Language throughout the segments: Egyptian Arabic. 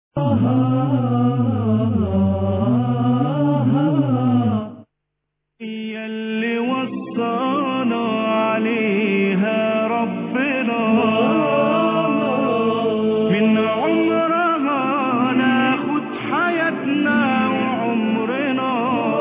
هي اللي وصانا عليها ربنا من عمرها ناخد حياتنا وعمرنا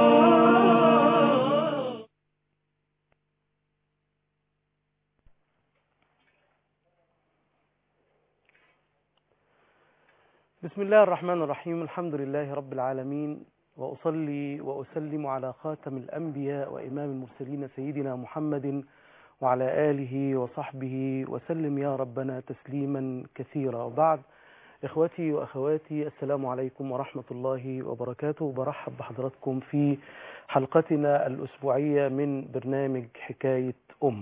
بسم الله الرحمن الرحيم الحمد لله رب العالمين وأصلي وأسلم على خاتم الأنبياء وإمام المرسلين سيدنا محمد وعلى آله وصحبه وسلم يا ربنا تسليما كثيرا وبعد إخوتي وأخواتي السلام عليكم ورحمة الله وبركاته برحب بحضراتكم في حلقتنا الأسبوعية من برنامج حكاية أم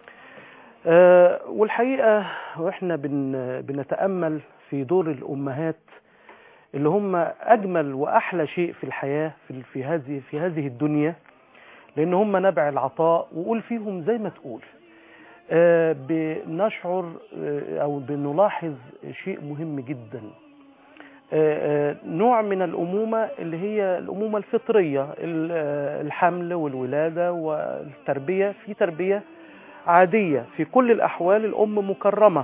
آه، والحقيقة وإحنا بن بنتأمل في دور الأمهات اللي هم أجمل وأحلى شيء في الحياة في في هذه في هذه الدنيا لأن هم نبع العطاء وقول فيهم زي ما تقول آه، بنشعر آه، أو بنلاحظ شيء مهم جدا آه، آه، نوع من الأمومة اللي هي الأمومة الفطرية ال- آه، الحمل والولادة والتربية في تربية عادية في كل الأحوال الأم مكرمة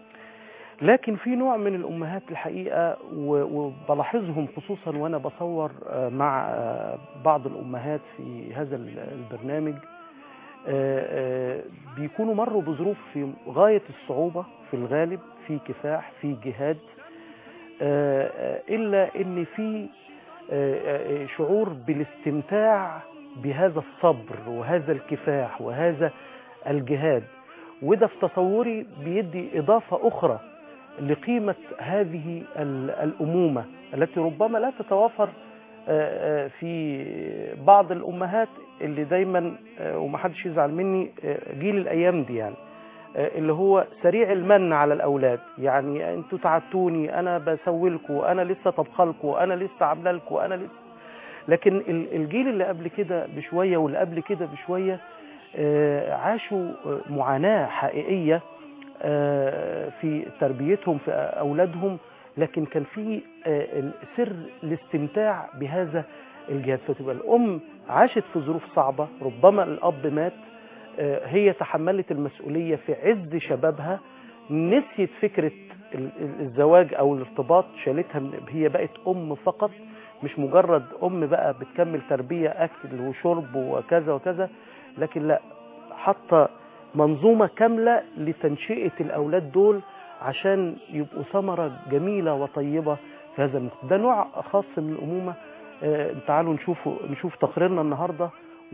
لكن في نوع من الأمهات الحقيقة و- وبلاحظهم خصوصا وأنا بصور آه، مع آه، بعض الأمهات في هذا ال- البرنامج آه، آه، بيكونوا مروا بظروف في غاية الصعوبة في الغالب في كفاح في جهاد آه، آه، إلا إن في آه، آه، شعور بالاستمتاع بهذا الصبر وهذا الكفاح وهذا الجهاد وده في تصوري بيدي إضافة أخرى لقيمة هذه ال- الأمومة التي ربما لا تتوافر آه، آه، في بعض الأمهات اللي دايما آه، ومحدش يزعل مني آه، جيل الأيام دي يعني آه، اللي هو سريع المن على الأولاد يعني أنتوا تعبتوني أنا بسوي لكم أنا لسه طبخلكم أنا لسه عامله لكم أنا لسه لكن ال- الجيل اللي قبل كده بشوية واللي قبل كده بشوية آه، عاشوا آه، معاناة حقيقية آه، في تربيتهم في أولادهم لكن كان في آه، سر الاستمتاع بهذا الجهاد فتبقى الأم عاشت في ظروف صعبة ربما الأب مات آه، هي تحملت المسؤولية في عز شبابها نسيت فكرة ال- ال- الزواج أو الارتباط شالتها من- هي بقت أم فقط مش مجرد أم بقى بتكمل تربية أكل وشرب وكذا وكذا لكن لا حاطة منظومة كاملة لتنشئة الأولاد دول عشان يبقوا ثمرة جميلة وطيبة في هذا المجتمع ده نوع خاص من الأمومة آه، تعالوا نشوفوا نشوف تقريرنا النهاردة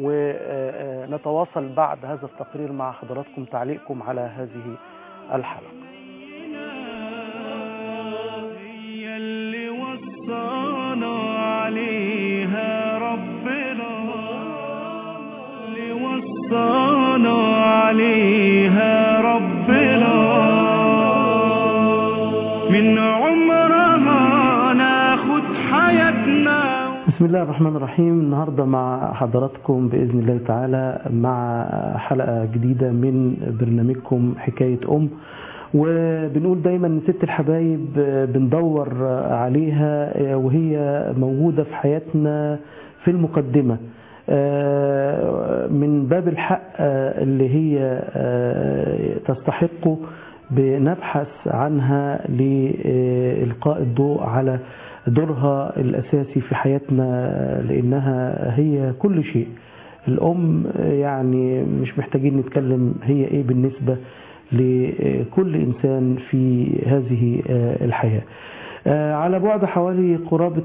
ونتواصل بعد هذا التقرير مع حضراتكم تعليقكم على هذه الحلقة هي اللي وصانا عليها ربنا اللي وصانا عليها ربنا من عمرها ناخد حياتنا بسم الله الرحمن الرحيم النهاردة مع حضراتكم بإذن الله تعالى مع حلقة جديدة من برنامجكم حكاية أم وبنقول دايما ان ست الحبايب بندور عليها وهي موجودة في حياتنا في المقدمة من باب الحق اللي هي تستحقه بنبحث عنها لإلقاء الضوء على دورها الأساسي في حياتنا لأنها هي كل شيء الأم يعني مش محتاجين نتكلم هي إيه بالنسبة لكل إنسان في هذه الحياة على بعد حوالي قرابة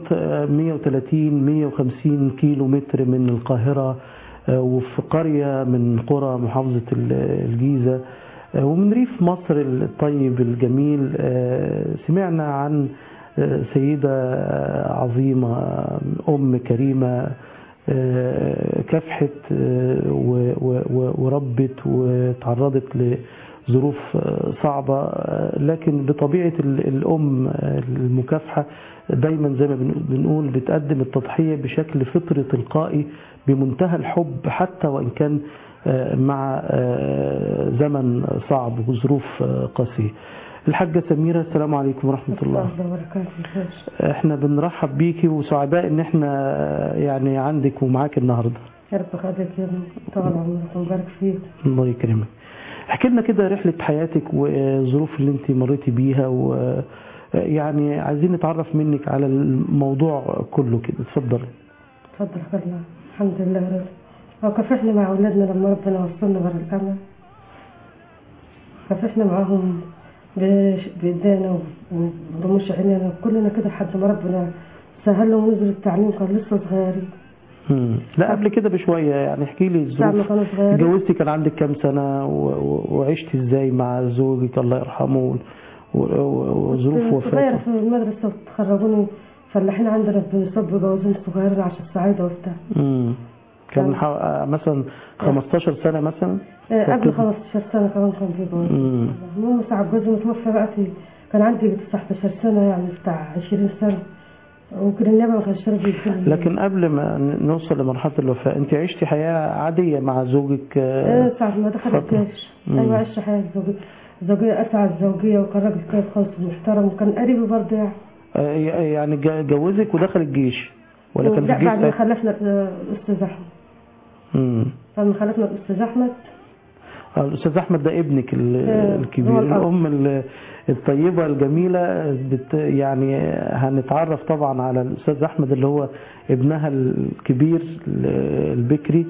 130-150 كيلو متر من القاهرة وفي قرية من قرى محافظة الجيزة ومن ريف مصر الطيب الجميل سمعنا عن سيدة عظيمة أم كريمة كافحت وربت وتعرضت لظروف صعبة لكن بطبيعة الأم المكافحة دايما زي ما بنقول بتقدم التضحية بشكل فطري تلقائي بمنتهى الحب حتى وإن كان مع زمن صعب وظروف قاسية الحاجة سميرة السلام عليكم ورحمة الله الله وبركاته احنا بنرحب بيكي وسعداء ان احنا يعني عندك ومعاك النهاردة يا رب خدك يا ابني طول عمرك ومبارك فيك الله يكرمك احكي لنا كده رحلة حياتك والظروف اللي انت مريتي بيها و يعني عايزين نتعرف منك على الموضوع كله كده اتفضل تفضل خلنا الحمد لله يا رب هو كافحنا مع اولادنا لما ربنا وصلنا بر الامل كافحنا معاهم بش- بايدينا وبرموش عينينا كلنا كده لحد ما ربنا سهل لهم ونزل التعليم كان لسه صغيرين مم. لا قبل كده بشوية يعني احكي لي ساعة ما الظروف كانوا صغيرين اتجوزتي كان عندك كام سنة و- و- وعشتي ازاي مع زوجك الله يرحمه و- و- وظروف كنت صغيرة وفاته في المدرسة وتخرجوني فلاحين عندنا بيصبوا جوازين صغيرين عشان الصعايدة وبتاع مم. كان كان- حو- مثلا 15 سنة مثلا آه، قبل كنت- 15 سنة كمان كان في جواز مم. المهم ساعة جوزي متوفى بقى في كان عندي 19 سنة يعني بتاع 20 سنة وكان النبي ما كانش راضي يديني لكن قبل ما ن- نوصل لمرحلة الوفاة انت عشتي حياة عادية مع زوجك آه، آه، ساعة ما دخل فترة. الجيش مم. أيوة عشت حياة زوجية زوجية أسعد زوجية وكان راجل كويس خالص ومحترم وكان قريبي برضه يعني آه، يعني جا- جوزك ودخل الجيش ولا كان في لا الجيش بعد ما ساعتها؟ خلفنا آه، الأستاذ أحمد مم. بعد ما خلفنا الأستاذ أحمد آه، الأستاذ أحمد ده ابنك ال- آه، الكبير هو الأب. الأم ال- الطيبة الجميلة بت يعني هنتعرف طبعا على الأستاذ أحمد اللي هو ابنها الكبير ال- البكري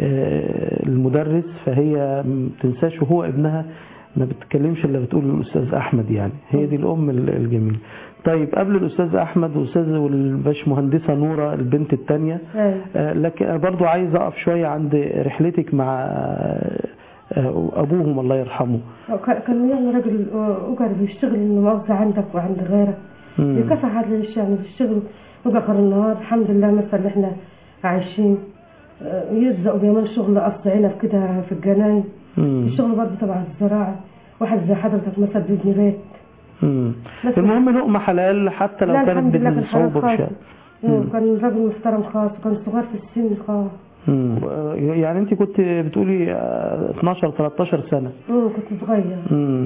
آه، المدرس فهي ما تنساش وهو ابنها ما بتتكلمش الا بتقول الاستاذ احمد يعني هي دي الام ال- الجميله طيب قبل الاستاذ احمد والاستاذ والباش مهندسه نوره البنت الثانيه أيوة. آه، لكن أنا برضو عايز أقف شوية عند رحلتك مع آه، آه، أبوهم الله يرحمه وكان- كان يعني راجل آه، أجر بيشتغل إنه مؤاخذة عندك وعند غيرك مم. يكافح على الشام بيشتغل وجا آخر النهار الحمد لله مثلا احنا عايشين آه، يرزقوا كمان شغل قصد عنب كده في الجناين مم. الشغل برضه تبع الزراعة واحد زي حضرتك مثلا بيبني بيت مم. بس- المهم لقمة حلال حتى لو لا كانت الحمد لله كان حلال بالصعوبة خالص بشيء آه، كان راجل محترم خالص وكان صغير في السن خالص مم. آه، يعني أنت كنت بتقولي آه، 12 13 سنة آه، كنت صغير مم.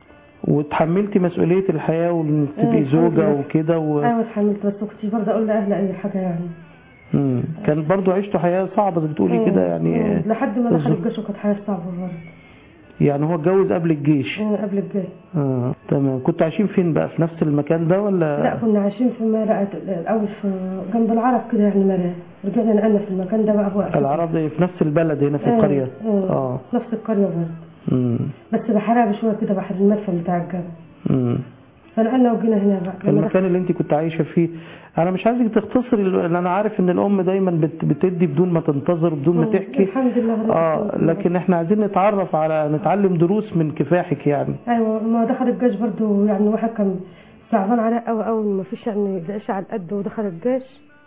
وتحملتي مسؤولية الحياة وإنك آه، تبقي الحمد زوجة لله. وكده و... ايوه اتحملت بس ما كنتش برضه اقول لاهلي اي حاجه يعني مم. كان برضو عشتوا حياة صعبة زي بتقولي كده آه، يعني آه، لحد ما دخل بالظبط. الجيش وكانت حياه صعبه برضه يعني هو اتجوز قبل الجيش آه، قبل الجيش اه تمام كنتوا عايشين فين بقى في نفس المكان ده ولا لا كنا عايشين في مرقة الأول في جنب العرب كده يعني مرقة رجعنا نقلنا في المكان ده بقى هو أساسي. العرب دي في نفس البلد هنا في آه، القرية آه. اه نفس القرية برضه امم بس بحرها بشوية كده بحر المدفع بتاع الجبل امم فنقلنا وجينا هنا بقى لما المكان اللي انت كنت عايشة فيه انا مش عايزك تختصري لان انا عارف ان الام دايما بت- بتدي بدون ما تنتظر بدون ما دخل- تحكي الحمد لله رب اه العالمين. لكن احنا عايزين نتعرف على نتعلم دروس من كفاحك يعني أيوة ما دخل الجيش برضه يعني واحد كان صعبان عليه أوي أوي ما فيش يعني لقيش على القد ودخل الجيش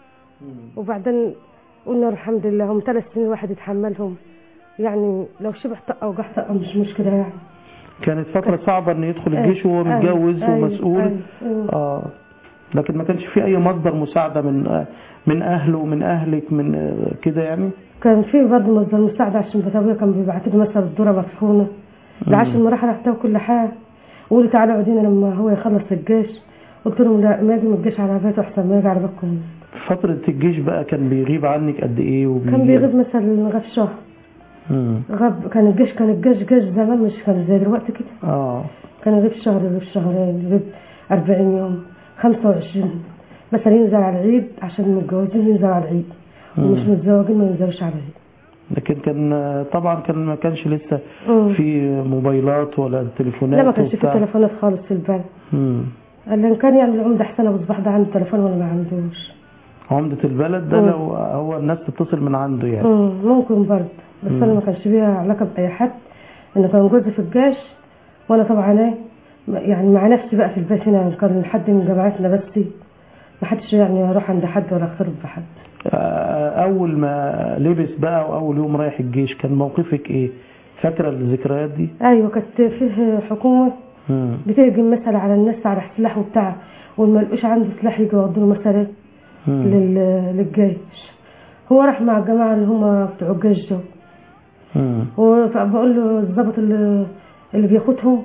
وبعدين قلنا الحمد لله هم ثلاث سنين الواحد يتحملهم يعني لو شبه طقة وجح طقة مش مشكلة يعني كانت فترة صعبة ان يدخل الجيش وهو أيوة، متجوز أيوة، ومسؤول أيوة، أيوة. اه لكن ما كانش في اي مصدر مساعدة من من اهله من اهلك من آه، كده يعني كان في برضه مصدر مساعدة عشان بتابويا كان بيبعت لي مثلا الذرة مطحونة بعشر المراحل رحتها كل حاجة وقولوا تعالوا اقعدينا لما هو يخلص الجيش قلت لهم لا ما يجي من الجيش على بيته احسن ما يجي على بيتكم فترة الجيش بقى كان بيغيب عنك قد ايه وبيجي كان بيغيب مثلا غاب شهر مم. غاب كان الجيش كان الجيش جيش زمان مش كان زي دلوقتي كده اه كان يغيب شهر يغيب شهرين يغيب 40 يوم 25 مثلا ينزل على العيد عشان المتجوزين ينزل على العيد ومش متزوجين ما ينزلوش على العيد لكن كان آه، طبعا كان ما كانش لسه مم. في موبايلات ولا تليفونات لا ما كانش في وبتاع. تليفونات خالص في البلد مم. قال لي إن كان يعني العمدة حسن ابو صباح ده عنده تليفون ولا ما عندوش عمدة البلد ده مم. لو هو الناس تتصل من عنده يعني مم، ممكن برضه بس انا ما كانش بيها علاقه باي حد انه كان جوزي في الجيش وانا طبعا ايه يعني مع نفسي بقى في البيت هنا كان حد من جماعتنا بس ما حدش يعني اروح عند حد ولا اختلط بحد آه، اول ما لبس بقى واول يوم رايح الجيش كان موقفك ايه فاكره الذكريات دي ايوه كانت فيه حكومه مم. بتهجم مثلا على الناس على سلاح وبتاع واللي ملقوش عنده سلاح يجي يودوا له مثلا مم. لل- للجيش هو راح مع الجماعه اللي هم بتوع الجيش دول مم. وبقول له الضابط اللي, اللي بياخدهم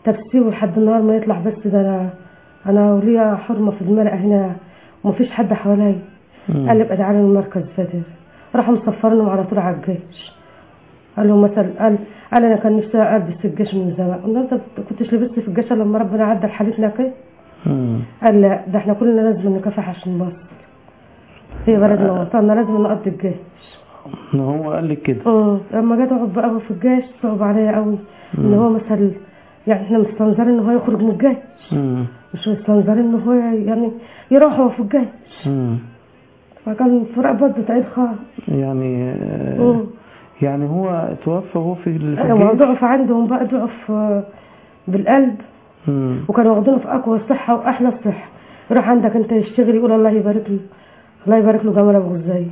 تبسيم لحد النهار ما يطلع بس ده انا انا وليا حرمه في الملأ هنا ومفيش حد حواليا مم. قال لي ابقى تعالى من المركز بدر راحوا مسفرينهم على طول على الجيش قال له مثلا قال قال انا كان نفسي البس في الجيش من زمان قلنا انت كنتش لبست في الجيش إلا لما ربنا عدل حالتنا كده مم. قال لا ده احنا كلنا لازم نكافح عشان مصر هي بلدنا وطننا لازم نقضي الجيش هو قال لك كده اه لما جيت اقعد بقى في الجيش صعب عليا قوي ان هو مثلا يعني احنا مستنظرين ان هو يخرج من الجيش مم. مش مستنظرين ان هو يعني يروح هو في الجيش مم. فكان فراق برضه تعيد خالص يعني آه، مم. يعني هو توفى هو في ال- في ايوه الجيش ضعف عندهم بقى ضعف آه، بالقلب مم. وكانوا واخدينه في اقوى صحه واحلى صحه يروح عندك انت يشتغل يقول الله يبارك له الله يبارك له جمال ابو غزاي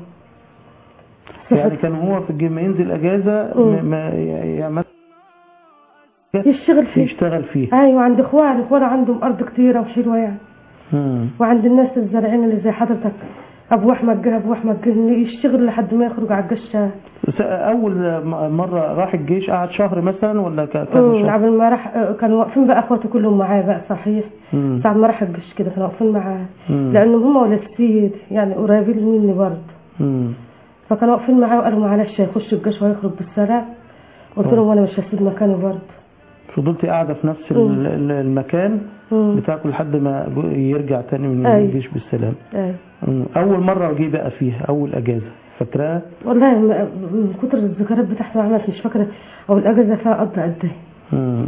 يعني كان هو في الجيم ينزل اجازه مم. ما- ما يعني ما- يشتغل فيه يشتغل فيه ايوه عند اخوان اخوان عندهم ارض كتيره وحلوه يعني مم. وعند الناس الزارعين اللي زي حضرتك ابو احمد جه ابو احمد جه إنه يشتغل لحد ما يخرج على الجشه س- اول م- مره راح الجيش قعد شهر مثلا ولا ك- كذا أمم، شهر قبل ما راح آه، كانوا واقفين بقى اخواته كلهم معاه بقى صحيح مم. ساعة ما راح الجيش كده كانوا واقفين معاه مم. لانهم هم ولا السيد يعني قريبين مني برضه مم. فكانوا واقفين معاه وقالوا معلش هيخش الجيش وهيخرج بالسلام قلت لهم وانا مش هسيب مكاني برضه فضلت قاعده في نفس مم. ال- ال- المكان أمم، بتاعكم لحد ما جو- يرجع تاني من أيوة. الجيش بالسلام أيوة. مم. اول مره جه بقى فيها اول اجازه فاكراها والله م- من كتر الذكريات بتاعتي ما عملت مش فاكره او الاجازه فيها قضى قد ايه مم.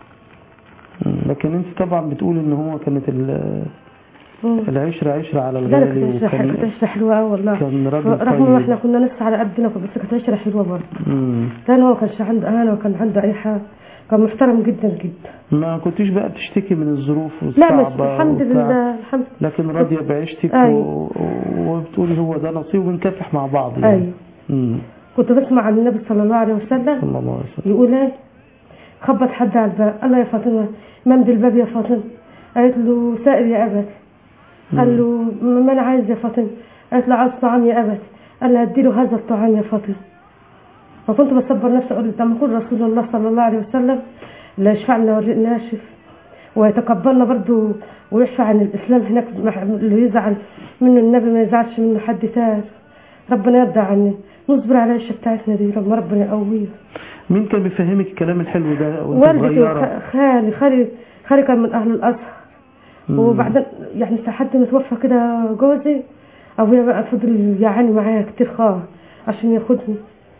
مم. لكن انت طبعا بتقول ان هو كانت ال- أمم. العشره عشره على لا لا الغالي كانت عشرة- كانت وكان عشرة حلوة أوي والله كان راجل رغم ما احنا طيب كنا لسه على قدنا بس كانت عشرة حلوة برضه مم. لأن هو ما كانش عنده أهانة وكان عنده أي حاجة كان محترم جدا جدا ما كنتيش بقى بتشتكي من الظروف لا مش الصعبة الحمد وبتاع. لله الحمد لكن راضية بعيشتك أيوة. و... وبتقولي هو ده نصيب ونكافح مع بعض يعني أيوة مم. كنت بسمع عن النبي صلى الله عليه وسلم صلى الله عليه وسلم يقول ايه خبط حد على الباب قال له يا فاطمة ممد الباب يا فاطمة قالت له سائل يا أبت قال له ما أنا عايز يا فاطمة قالت له عايز طعام يا أبت قال له هديله هذا الطعام يا فاطمة فكنت بصبر نفسي أقول لما يكون رسول الله صلى الله عليه وسلم لا يشفعنا والريق ناشف ويتقبلنا برضو ويشفع عن الإسلام هناك مح- اللي يزعل منه النبي ما يزعلش منه حد تاني ربنا يرضى عني نصبر على العيشة بتاعتنا دي ربنا ربنا يقويها مين كان بيفهمك الكلام الحلو ده وانت والدتي صغيرة وخ- خالي خالي خالي كان من أهل الأزهر مم. وبعدين يعني لحد ما توفى كده جوزي أبويا بقى فضل يعاني معايا كتير خالص عشان ياخدني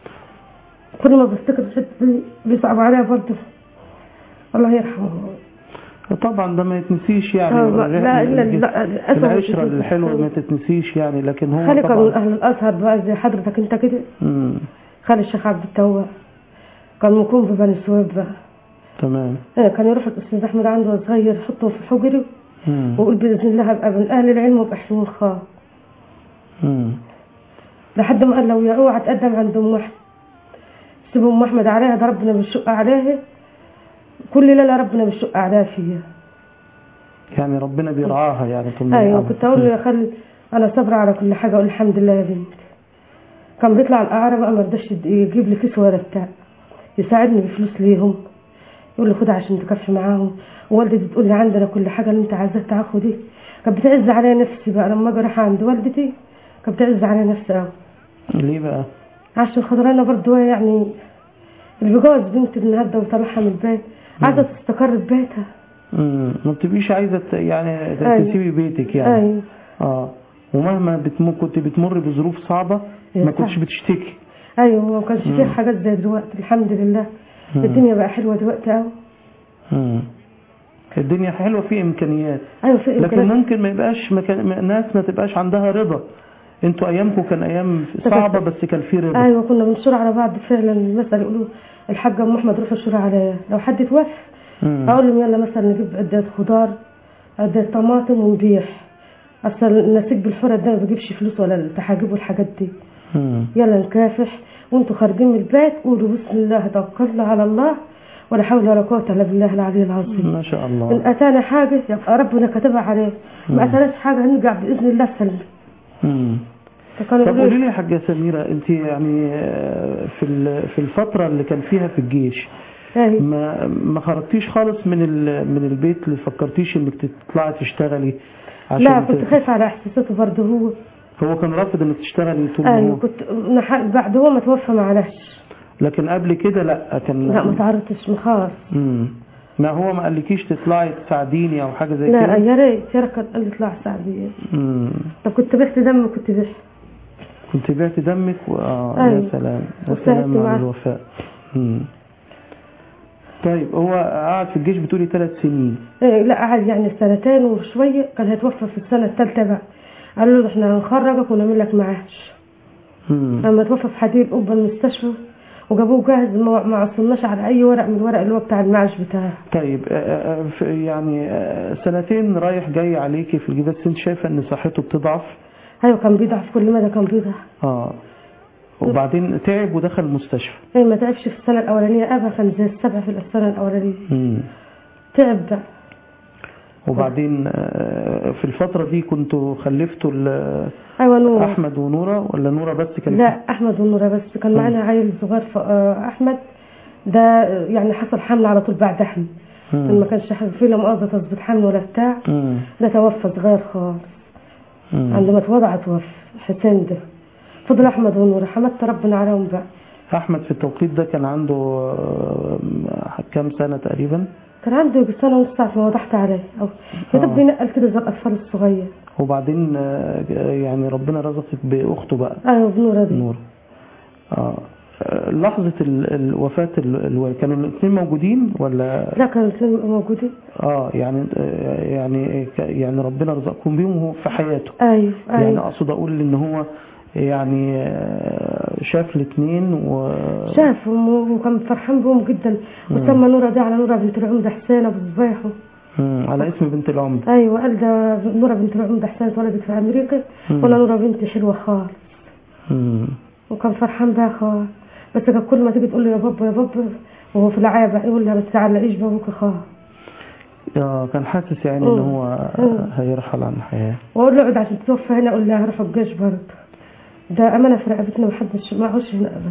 كل ما بفتكر الحتة دي بيصعب عليا برضه الله يرحمه طبعا ده ما يتنسيش يعني آه، لا لا ال- لا ال- لا للأسف العشرة الحلوة ما تتنسيش يعني لكن هو خالي كان من طبعا أهل الأزهر بقى زي حضرتك أنت كده مم. خالي الشيخ عبد التواب كان مقيم في بني سويف بقى تمام آه، كان يروح الأستاذ أحمد عنده وهو صغير يحطه في حجري مم. ويقول بإذن الله هبقى من أهل العلم وبأحسن خاء مم. لحد ما قال لو يا اوعى تقدم عند ام احمد سيب ام احمد عليها ده ربنا بالشق عليها كل ليله ربنا بالشق عليها فيها يعني ربنا بيرعاها يعني كان ايوه بيرعاها. كنت اقول له يا خالي انا صابره على كل حاجه اقول الحمد لله يا بنتي كان بيطلع الاعرى بقى ما رضاش يد- يجيب لي كيس ولا بتاع يساعدني بفلوس ليهم يقول لي خدها عشان تكفي معاهم ووالدتي تقول لي عندنا كل حاجه اللي انت عايزاها تعال خدي كانت بتعز عليا نفسي بقى لما اجي اروح عند والدتي كانت بتعز عليا نفسي قوي ليه بقى عشان خاطر انا برضو يعني اللي بجوز بنتي النهارده وطلعها من البيت عايزه تستقر في بيتها مم. ما بتبقيش عايزة ت- يعني ت- أيوة. تسيبي بيتك يعني ايوه اه ومهما بتم... كنت بتمر بظروف صعبة يا ما كنتش صح. بتشتكي ايوه ما كانش فيه مم. حاجات زي دلوقتي الحمد لله مم. الدنيا بقى حلوه دلوقتي قوي مم. الدنيا حلوة في إمكانيات ايوه في لكن إمكانيات. ممكن ما يبقاش مكان... ما- ناس ما تبقاش عندها رضا انتوا ايامكم كان ايام صعبة بس كان في رضا ايوه كنا بنشور على بعض فعلا مثلا يقولوا الحاجه ام احمد روح الشور عليا لو حد توفى مم. اقول لهم يلا مثلا نجيب عده خضار عده طماطم ونبيع اصل النسيج بالفرد ده ما بيجيبش فلوس ولا التحاجيب والحاجات دي مم. يلا نكافح وانتوا خارجين من البيت قولوا بسم الله توكلنا على الله ولا حول ولا قوة الا بالله العلي العظيم ما شاء ان الله اتانا حاجة يبقى ربنا كتبها عليه ما مم. اتاناش حاجة هنرجع باذن الله سلم مم. فكانوا طب يقولوا قولي لي لي يا حاجة سميرة انت يعني آه، في ال- في الفترة اللي كان فيها في الجيش أيوة. ما ما خرجتيش خالص من ال- من البيت اللي فكرتيش انك تطلعي تشتغلي عشان لا ت- كنت خايفة على احساساته برضه هو هو كان رافض انك تشتغلي طول ما ايوه هو كنت نح- بعد هو ما توفى معلش لكن قبل كده لا كان لا ما تعرضتش خالص مم. ما هو ما قالكيش تطلعي تساعديني او حاجه زي لا كده يا ريت يا ريت كان قال لي اطلع سعدية مم. طب كنت بحت دم كنت بحت كنت بعت دمك و... اه يا أيوة. سلام يا وساعدت سلام على معاه. الوفاء مم. طيب هو قعد في الجيش بتقولي ثلاث سنين إيه لا قعد يعني سنتين وشوية كان هيتوفى في السنة الثالثة بقى قالوا له احنا هنخرجك ونعمل لك معاش مم. لما توفى في حديد قبة المستشفى وجابوه جاهز ما ما عصرناش على اي ورق من الورق اللي هو بتاع المعاش بتاعه طيب آه، آه، في- يعني آه، سنتين رايح جاي عليكي في الجيش بس انت شايفه ان صحته بتضعف ايوه كان بيضعف كل مدى كان بيضعف اه وبعدين تعب ودخل المستشفى ايه ما تعبش في السنة الأولانية أبا كان زي السبع في السنة الأولانية مم. تعب بقى وبعدين آه، في الفترة دي كنتوا خلفتوا ال- أيوة نور أحمد ونورة ولا نورة بس كانت لا أحمد ونورة بس كان معانا عيل صغير ف- آه، أحمد ده آه، يعني حصل حمل على طول بعد حمل مم. ما كانش حمل فيه لا مؤاخذة تظبيط حمل ولا بتاع مم. ده توفى صغير خالص مم. عندما اتوضع توفى حسين ده فضل أحمد ونورة حمدت ربنا عليهم بقى أحمد في التوقيت ده كان عنده آه، كام سنة تقريبا كان عنده سنة ونص ساعة ما وضحت عليه أو يا آه. دوب بينقل كده زي الأطفال الصغير وبعدين آه، يعني ربنا رزقك بأخته بقى أيوة بنورة دي نور آه. آه، لحظة ال- الوفاة ال- الوالد كانوا الاثنين موجودين ولا لا كانوا الاثنين موجودين اه يعني آه، يعني ك- يعني ربنا رزقكم بيهم وهو في حياته أيوة يعني أيوة اقصد اقول ان هو يعني آه، شاف الاثنين و شافهم وكان فرحان بهم جدا وسمى نورة دي على نورة بنت العمدة حسين أبو صباحه مم، على اسم بنت العمر أيوة قال ده نورة بنت العمدة حسين اتولدت في أمريكا مم. وأنا نورة بنتي حلوة خالص مم. وكان فرحان بها خالص بس كان كل ما تيجي تقول له يا بابا يا بابا وهو في العابة يقول لها ما تزعلقيش بابوك خالص آه، كان حاسس يعني ان مم. هو مم. هيرحل عن الحياة وأقول له اقعد عشان تتوفى هنا أقول لها هروح الجيش برضه ده أمانة في رقبتنا محدش معهوش هنا أبدا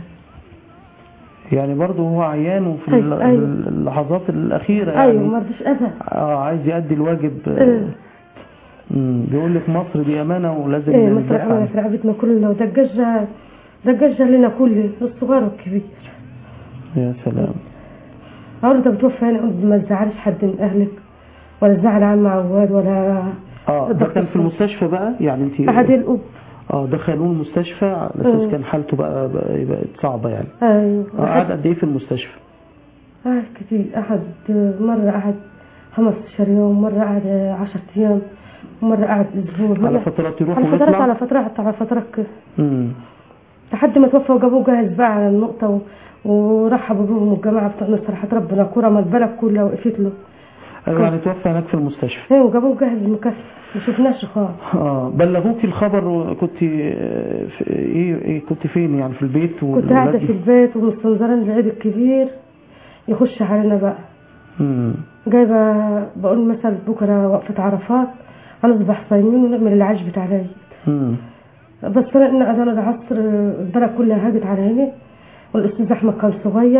يعني برضه هو عيان وفي أيوة، ال- أيوة. اللحظات الأخيرة يعني أيوة ما رضيش أبدا اه عايز يأدي الواجب آه، إيه. مم، بيقول لك مصر دي أمانة ولازم إيه مصر ندافع أمانة عنها. في رقبتنا كلنا وده الجيش ده الجيش لنا كله الصغير والكبير يا سلام أقول له أنت بتوفى هنا قلت ما تزعلش حد من أهلك ولا تزعل عم عواد ولا اه ده الدكتور كان في المستشفى بقى يعني انت أحد الأب اه دخلوه المستشفى على اساس مم. كان حالته بقى بقى بقت صعبة يعني أيوة آه، قعد أحد قد ايه في المستشفى قعد كتير أحد مرة قعد 15 يوم مرة قعد 10 أيام ومرة قعد أسبوع على فترات يروح على فترات ويطلع على فترات على فترات كده مم. لحد ما توفى وجابوه جاهز بقى على النقطة و... ورحبوا بهم الجماعة بتوع صراحة ربنا كرم البلد كلها وقفت له ايوه يعني توفى هناك في المستشفى ايوه وجابوه جاهز مكفي ما شفناش خالص اه بلغوكي الخبر وكنت آه، في ايه ايه كنت فين يعني في البيت كنت قاعدة في البيت ومستنظرين العيد الكبير يخش علينا بقى مم. جايبة بقول مثلا بكرة وقفة عرفات هنصبح صايمين ونعمل العيش بتاع العيد مم. بس انا ان اذان العصر البلد كلها هاجت على هنا والاستاذ احمد كان صغير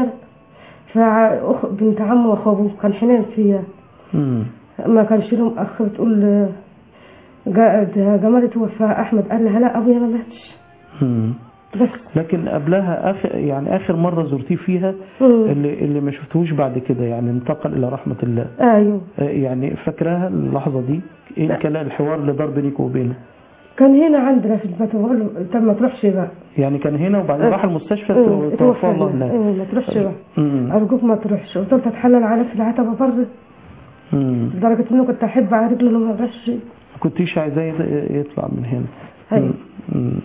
فأخ بنت عمه واخوه كان حنين فيها مم. ما كانش لهم اخ بتقول جا- ده جمال توفى احمد قال لها لا ابويا ما ماتش مم. بس لكن قبلها اخر يعني اخر مره زرتيه فيها مم. اللي اللي ما شفتهوش بعد كده يعني انتقل الى رحمه الله ايوه آه، يعني فاكراها اللحظه دي ايه كان الحوار اللي دار بينك وبينه كان هنا عندنا في البيت بقول له طب ما تروحش بقى يعني كان هنا وبعدين آه. راح المستشفى آه، توفى الله هنا. هناك ايوه ما تروحش بقى مم. ارجوك ما تروحش وفضلت اتحلل على في العتبه بره مم. لدرجه انه كنت احب على رجله انه ما يروحش ما كنتيش عايزاه يط- يطلع من هنا أيوة. مم. مم.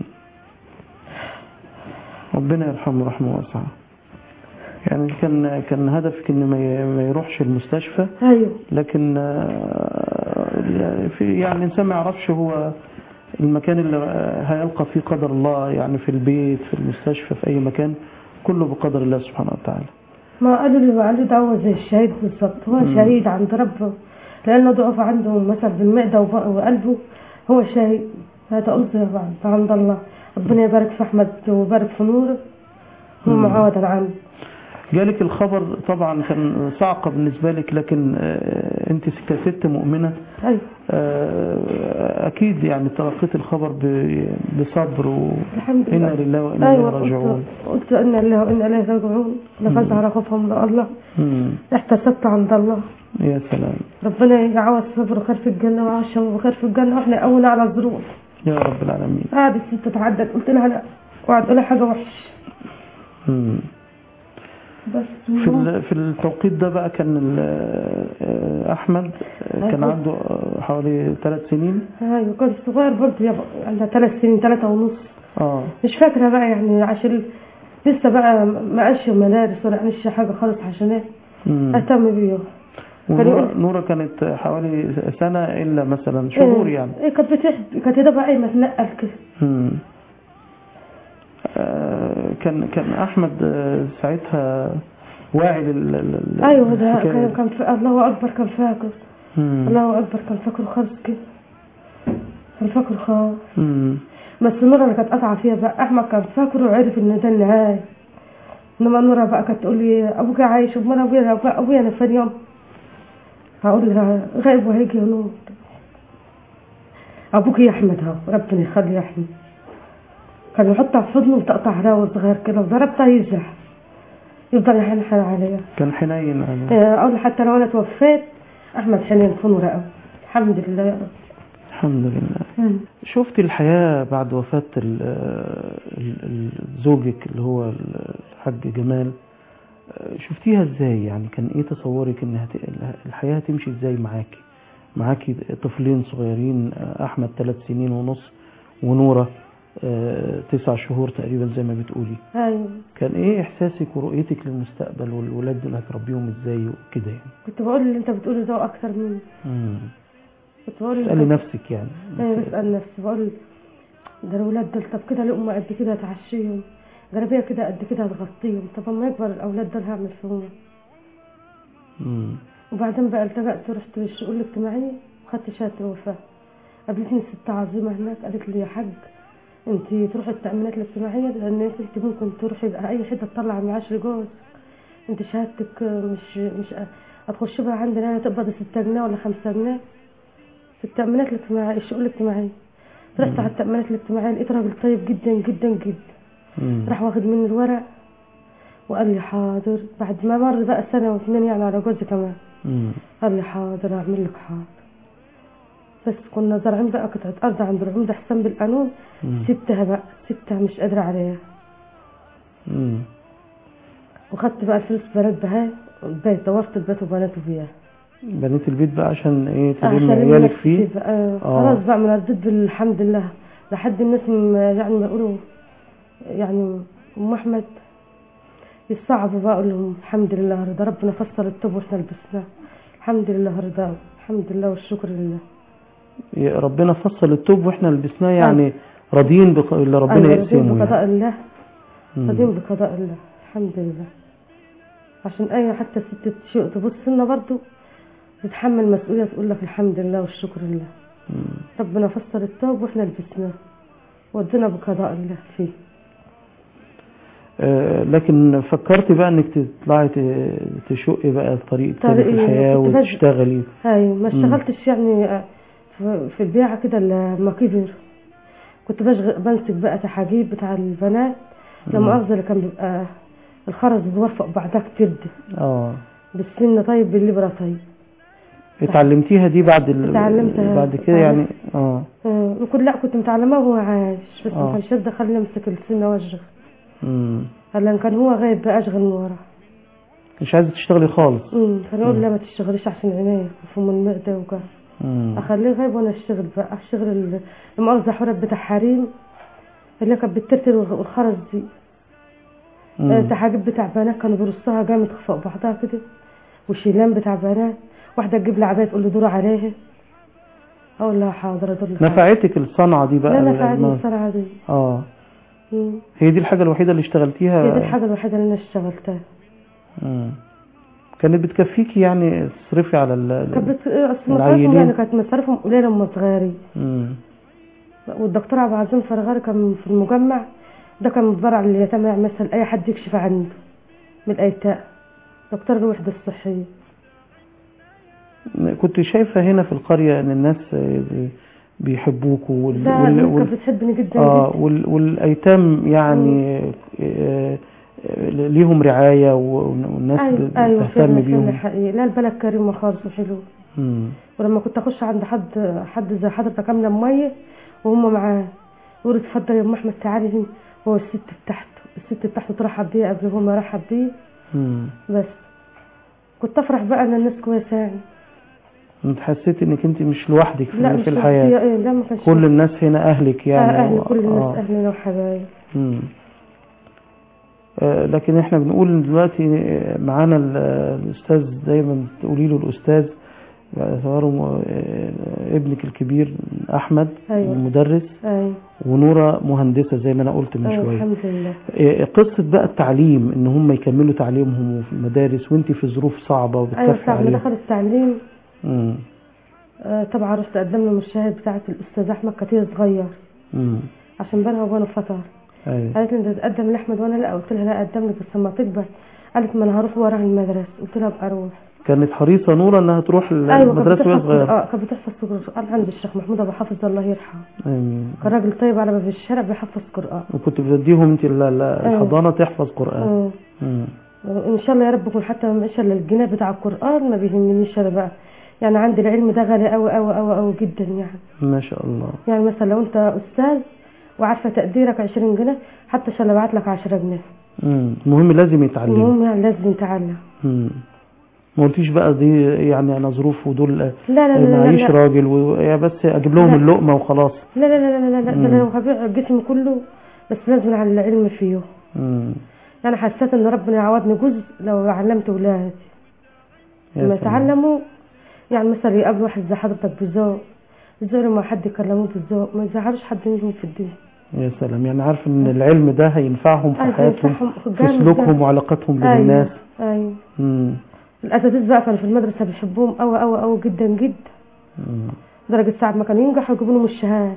ربنا يرحمه رحمه واسعه يعني كان كان هدفك ان ما ي- ما يروحش المستشفى ايوه لكن آه، في يعني الانسان ما يعرفش هو المكان اللي آه، هيلقى فيه قدر الله يعني في البيت في المستشفى في اي مكان كله بقدر الله سبحانه وتعالى ما قالوا لي قالوا ده هو زي الشهيد بالظبط هو مم. شهيد عند ربه لانه ضعف عنده مثلا بالمعده وب- وقلبه هو شهيد هذا انثى بعد عند الله ربنا يبارك في احمد ويبارك في نوره هم مم. معاودا عنه جالك الخبر طبعا كان صعقة بالنسبة لك لكن آه، انت كست مؤمنة ايوه آه، اكيد يعني تلقيت الخبر ب- بصبر و الحمد انا لله لله وانا اليه ايوه راجعون قلت قلت ان الله وانا اليه راجعون لفزع خوفهم من الله مم. احتسبت عند الله يا سلام ربنا يعوض صبر خير في الجنه ويعوض شر خير في الجنه واحنا اول على الظروف يا رب العالمين قعدت الست تتعدد قلت لها لا وقعد تقول لها حاجه وحش مم. بس في ال- في التوقيت ده بقى كان ال- آه، احمد آه، كان أيوة. عنده آه، حوالي ثلاث سنين ايوه كان صغير برضه يابا عندها ثلاث سنين ثلاثة ونص اه مش فاكرة بقى يعني عشان لسه بقى ما قالش مدارس ولا قالش حاجة خالص عشان مم. اهتم بيه ونورة نورة كانت حوالي سنة إلا مثلا شهور إيه، يعني ايه كانت بتحد كانت ايدها بقى قايمة تنقل كده مم. آه، كان كان أحمد آه، ساعتها واعي لل لل- ايوه ده للحكاية كان دي. كان في الله اكبر كان فاكر مم. الله اكبر كان فاكر خالص كده كان فاكر خالص مم. بس نورة اللي كانت قطعة فيها بقى احمد كان فاكر وعرف ان ده النهاية انما نورة بقى كانت تقول لي ابوك عايش امال ابويا ابويا انا فين يوم هقول لها غايب وهيجي يا نور ابوك يا احمد اهو ربنا يخلي يا احمد كان يحطها في حضنه وتقطع راوي صغير كده وضربتها يزح يفضل يحنحن عليها كان حنين على آه، اقول حتى لو انا توفيت احمد حنين في نور قوي الحمد لله يا رب الحمد لله شفت الحياة بعد وفاة ال- ال- ال- زوجك اللي هو الحاج جمال شفتيها ازاي يعني كان ايه تصورك ان هت... الحياة هتمشي ازاي معاكي معاكي طفلين صغيرين احمد ثلاث سنين ونص ونورة آه، تسع شهور تقريبا زي ما بتقولي ايوه كان ايه احساسك ورؤيتك للمستقبل والولاد دول هتربيهم ازاي وكده يعني كنت بقول اللي انت بتقوله ده اكتر مني مم. كنت بقول اسألي نفسك يعني انا بسأل نفسي بقول ده الولاد دول طب كده لقمة قد كده هتعشيهم جلابية كده قد كده هتغطيهم طب اما يكبر الاولاد دول هعمل فيهم إيه؟ مم. وبعدين بقى التجأت ورحت للشؤون الاجتماعية وخدت شهادة الوفاة قابلتني ست عظيمة هناك قالت لي يا حاج انت تروحي التأمينات الاجتماعية لان انت ممكن تروحي بقى اي حتة تطلع معاش لجوز انت شهادتك مش مش هتخش بقى عندنا هنا تقبض ستة جنيه ولا خمسة جنيه في التأمينات الاجتماعية الشؤون الاجتماعية رحت على التأمينات الاجتماعية لقيت راجل طيب جدا جدا جدا مم. راح واخد مني الورق وقال لي حاضر بعد ما مر بقى سنة واثنين يعني على جوزي كمان مم. قال لي حاضر اعمل لك حاضر بس كنا زارعين بقى قطعة أرض عند العمدة حسام بالقانون مم. سبتها بقى سبتها مش قادرة عليها مم. وخدت بقى الفلوس بنات بها البيت دورت البيت وبناته فيها بنيت البيت بقى عشان ايه تلم عشان عيالك نفسي فيه بقى آه. خلاص بقى من الضد الحمد لله لحد الناس م- يعني ما يقولوا يعني ام احمد يصعبوا بقى اقول لهم الحمد لله رضا ربنا فصل الطب واحنا لبسناه الحمد لله رضا الحمد لله والشكر لله يا ربنا فصل التوب واحنا لبسناه يعني راضيين بق- اللي ربنا أيوة، راضين يقسمه بقضاء يعني. الله مم. راضين بقضاء الله الحمد لله عشان اي حتى ست شيء تبص لنا برضو تتحمل مسؤولية تقول لك الحمد لله والشكر لله مم. ربنا فسر الثوب واحنا لبسناه ودينا بقضاء الله فيه آه، لكن فكرتي بقى انك تطلعي ت- تشقي بقى طريق تاني في طريق- الحياة كنت بس- وتشتغلي هاي ما مم. اشتغلتش يعني آه، في في البيعة كده لما كبر كنت بشغل بمسك بقى تحاجيب بتاع البنات لا مم. مؤاخذة اللي كان بيبقى الخرز بيوفق بعدها كتير دي اه بالسن طيب بالليبرة طيب اتعلمتيها دي بعد ال... اتعلمتها. بعد كده يعني اه آه، كنت لا كنت متعلمة وهو عايش بس آه. ما كانش يرضى خليني امسك السنة واشغل مم. هلا إن كان هو غايب بقى اشغل من ورا مش عايزة تشتغلي خالص أمم، كان يقول لا ما تشتغليش عشان عينيا وفم المعدة وكده مم. اخليه غايب وانا اشتغل بقى اشتغل ال- المؤاخذة حورات بتاع حريم اللي كانت بترتر والغ- والخرز دي آه، مم. تحاجب بتاع بنات كانوا بيرصوها جامد فوق بعضها كده وشيلان بتاع بنات واحدة تجيب لي عباية تقول لي دور عليها اقول لها حاضر ادور لها نفعتك الصنعة دي بقى لا ال- نفعتني الم- الصراحة دي اه أمم. هي دي الحاجة الوحيدة اللي اشتغلتيها هي دي الحاجة الوحيدة اللي انا اشتغلتها مم. كانت بتكفيكي يعني تصرفي على ال كانت بت... اصل مصاريفهم العيلين. يعني كانت مصاريفهم قليلة هم صغيرين مم. والدكتور عبد العظيم فرغاري كان في المجمع ده كان متبرع لليتامى يعني مثلا اي حد يكشف عنده من الايتام دكتور الوحده الصحيه كنت شايفة هنا في القرية ان الناس آه، بيحبوكوا وال... لا وال... الناس وال... كانت بتحبني جدا اه جدا وال... والايتام يعني آه، آه، ليهم رعاية و- والناس ايوه ايوه بتهتم فعلا فعلا بيهم حقيقي لا البلد كريمه خالص وحلو مم. ولما كنت اخش عند حد حد زي حضرتك عامله ميه وهم معاه يقول اتفضل يا ام احمد تعالي هنا هو الست بتاعته الست بتاعته ترحب بيه قبل هو ما رحب بيه مم. بس كنت افرح بقى ان الناس كويسه يعني انت حسيت انك انت مش لوحدك في, لا في مش الحياة لوحدي، إيه، لا ما كانش كل الناس هنا اهلك يعني يعني اهلي و- كل الناس آه. اهلنا وحبايب مم. آه، لكن احنا بنقول إن دلوقتي آه، معانا ال- آه، الاستاذ دايما تقولي له الاستاذ باعتباره آه، ابنك الكبير احمد أيوة. المدرس ايوه ونورة مهندسة زي ما انا قلت من أيوة شوية الحمد لله آه، قصة بقى التعليم ان هم يكملوا تعليمهم في المدارس وانت في ظروف صعبة ايوه وبتكفي ساعة ما عليهم دخل التعليم مم. آه، طبعا رحت قدمنا المشاهد بتاعت الاستاذ احمد كانت هي صغير مم. عشان بينها وبينه فتره ايوه قالت لي انت تقدم لاحمد وانا لا قلت لها لا اقدم لك بس لما تكبر قالت ما انا هروح وراها المدرسه قلت لها ابقى اروح كانت حريصة نورة انها تروح ايوه كانت المدرسة وهي بتحفظ صغيرة اه كانت بتحفظ قران عند الشيخ محمود ابو حافظ الله يرحمه آمين. كان راجل طيب على باب الشارع بيحفظ قران وكنت بتديهم انت ال- ال- الحضانة تحفظ قرآن اه مم. ان شاء الله يا رب يكون حتى ما الا الجنيه بتاع القران ما بيهمنيش انا بقى يعني عندي العلم ده غالي قوي قوي قوي قوي جدا يعني ما شاء الله يعني مثلا لو انت استاذ وعارفه تقديرك 20 جنيه حتى عشان ابعت لك 10 جنيه مم. المهم لازم يتعلم المهم يعني لازم تعلم مم. ما قلتيش بقى دي يعني انا ظروف ودول لا لا لا لا معيش لا راجل و... يا بس اجيب لهم لا. اللقمة وخلاص لا لا لا لا لا, لا, لا, مم. لا لو هبيع جسمي كله بس لازم على العلم فيه مم. انا حسيت ان ربنا يعوضني جزء لو علمت ولادي يا لما سلام. يتعلموا يعني مثلا يقابل واحد زي حضرتك بذوق الذوق لما حد يكلموه بالذوق ما يزعلوش حد منهم في الدنيا يا سلام يعني عارف ان العلم ده هينفعهم في أيوة، حياتهم ينفعهم في جامد سلوكهم جامد. وعلاقتهم بين ايوه الناس ايوه مم. الاساتذه بقى كانوا في المدرسه بيحبوهم قوي قوي قوي جدا جدا مم. درجه ساعه ما كانوا ينجحوا يجيبوا لهم الشهاده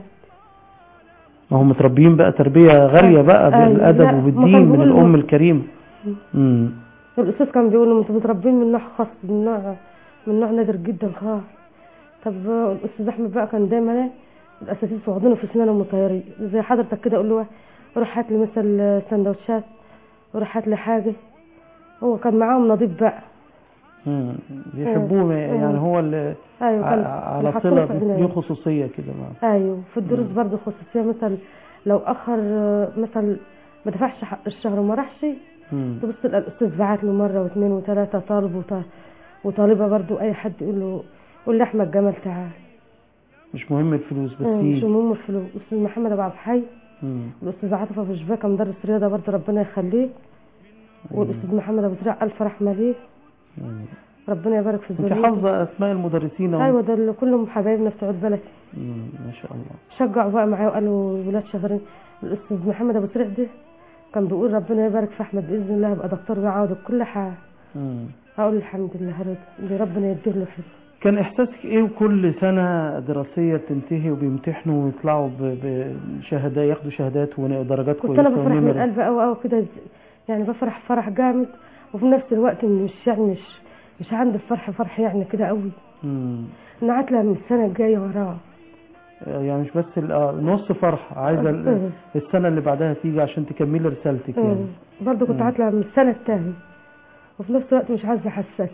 ما هم متربيين بقى تربية غالية بقى أيوة. بالأدب لا، ما وبالدين كان من بيقولوا- الأم الكريمة مم. الاستاذ كان بيقول لهم انتوا متربين من نوع خاص من نوع من نوع نادر جدا خالص طب آه، الاستاذ احمد بقى كان دايما ايه الاساتذه واخدينه في سنانهم مطيرين زي حضرتك كده اقول له روح هات لي مثلا سندوتشات وروح هات لي حاجه هو كان معاهم نظيف بقى مم. بيحبوه يعني هو اللي ايوه كان ع- على بيحطوه صلة في ليه عناية. خصوصية كده معاه ايوه في الدروس برضه خصوصيه مثلا لو اخر آه، مثلا ما دفعش حق الشهر وما راحش مم. تبص تلقى الاستاذ بعت له مره واثنين وثلاثه طالب وط- وطالبه برضه اي حد يقول له قول لي احمد جمال تعال مش مهم الفلوس بس آه، مش يجي مهم الفلوس الاستاذ محمد ابو عبد الحي مم. والاستاذ عاطف ابو شباكه مدرس رياضه برضه ربنا يخليه والاستاذ محمد ابو زرع الف رحمه ليه مم. ربنا يبارك في انت ذريته حافظة اسماء المدرسين اهو. ايوه ده اللي كلهم حبايبنا بتوع البلد مم. ما شاء الله شجعوا بقى معايا وقالوا ولاد شهرين الاستاذ محمد ابو سريع ده كان بيقول ربنا يبارك في احمد باذن الله يبقى دكتور ويعوض كل حاجه مم. هقول الحمد لله رضا اللي ربنا يديه له حلو كان احساسك ايه كل سنة دراسية بتنتهي وبيمتحنوا ويطلعوا ب- بشهادات ياخدوا شهادات ودرجات كنت كويسة انا بفرح من ونمر قلبي قوي قوي كده ز- يعني بفرح فرح جامد وفي نفس الوقت مش يعني مش مش عندي الفرح فرح يعني كده قوي مم. انا عاتله من السنه الجايه وراه يعني مش بس ال- آه، نص فرح عايزة ال- مم. السنة اللي بعدها تيجي عشان تكملي رسالتك يعني مم. برضه كنت مم. عاتله من السنه التانية وفي نفس الوقت مش عايزه احسسهم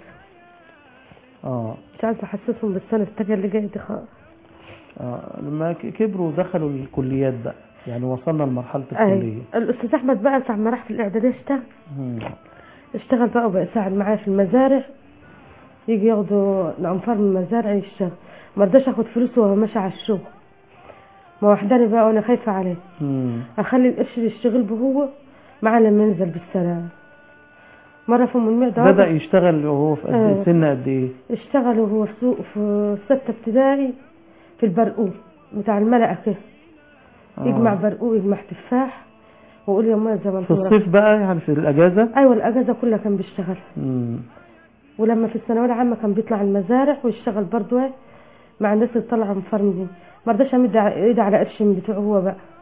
اه مش عايزه احسسهم بالسنه التانية اللي جايه دي خالص اه لما ك- كبروا دخلوا الكليات بقى يعني وصلنا لمرحلة ايوه الكلية الاستاذ احمد بقى ساعه ما راح في الاعداديه اشتغل مم. اشتغل بقى وبقى يساعد معايا في المزارع يجي ياخدوا الانفار من المزارع يشتغل ما رضاش اخد فلوسه وهو ماشي على الشغل ما وحداني بقى وانا خايفه عليه مم. اخلي القرش اللي يشتغل به هو معاه لما ينزل بالسلام مره في ام المعده بدأ يشتغل وهو في قد آه. سن قد ايه اشتغل وهو في سوق في ستة ابتدائي في البرقوق بتاع الملأ كده آه. يجمع برقوق يجمع تفاح ويقول يا ماما زي ما في انت الصيف بقى يعني في الأجازة ايوه الاجازه كلها كان بيشتغل مم. ولما في الثانويه العامه كان بيطلع المزارع ويشتغل برضه إيه مع الناس اللي طالعه من فرم دي ما رضاش امد ع- ايدي على قرش من بتوعه هو بقى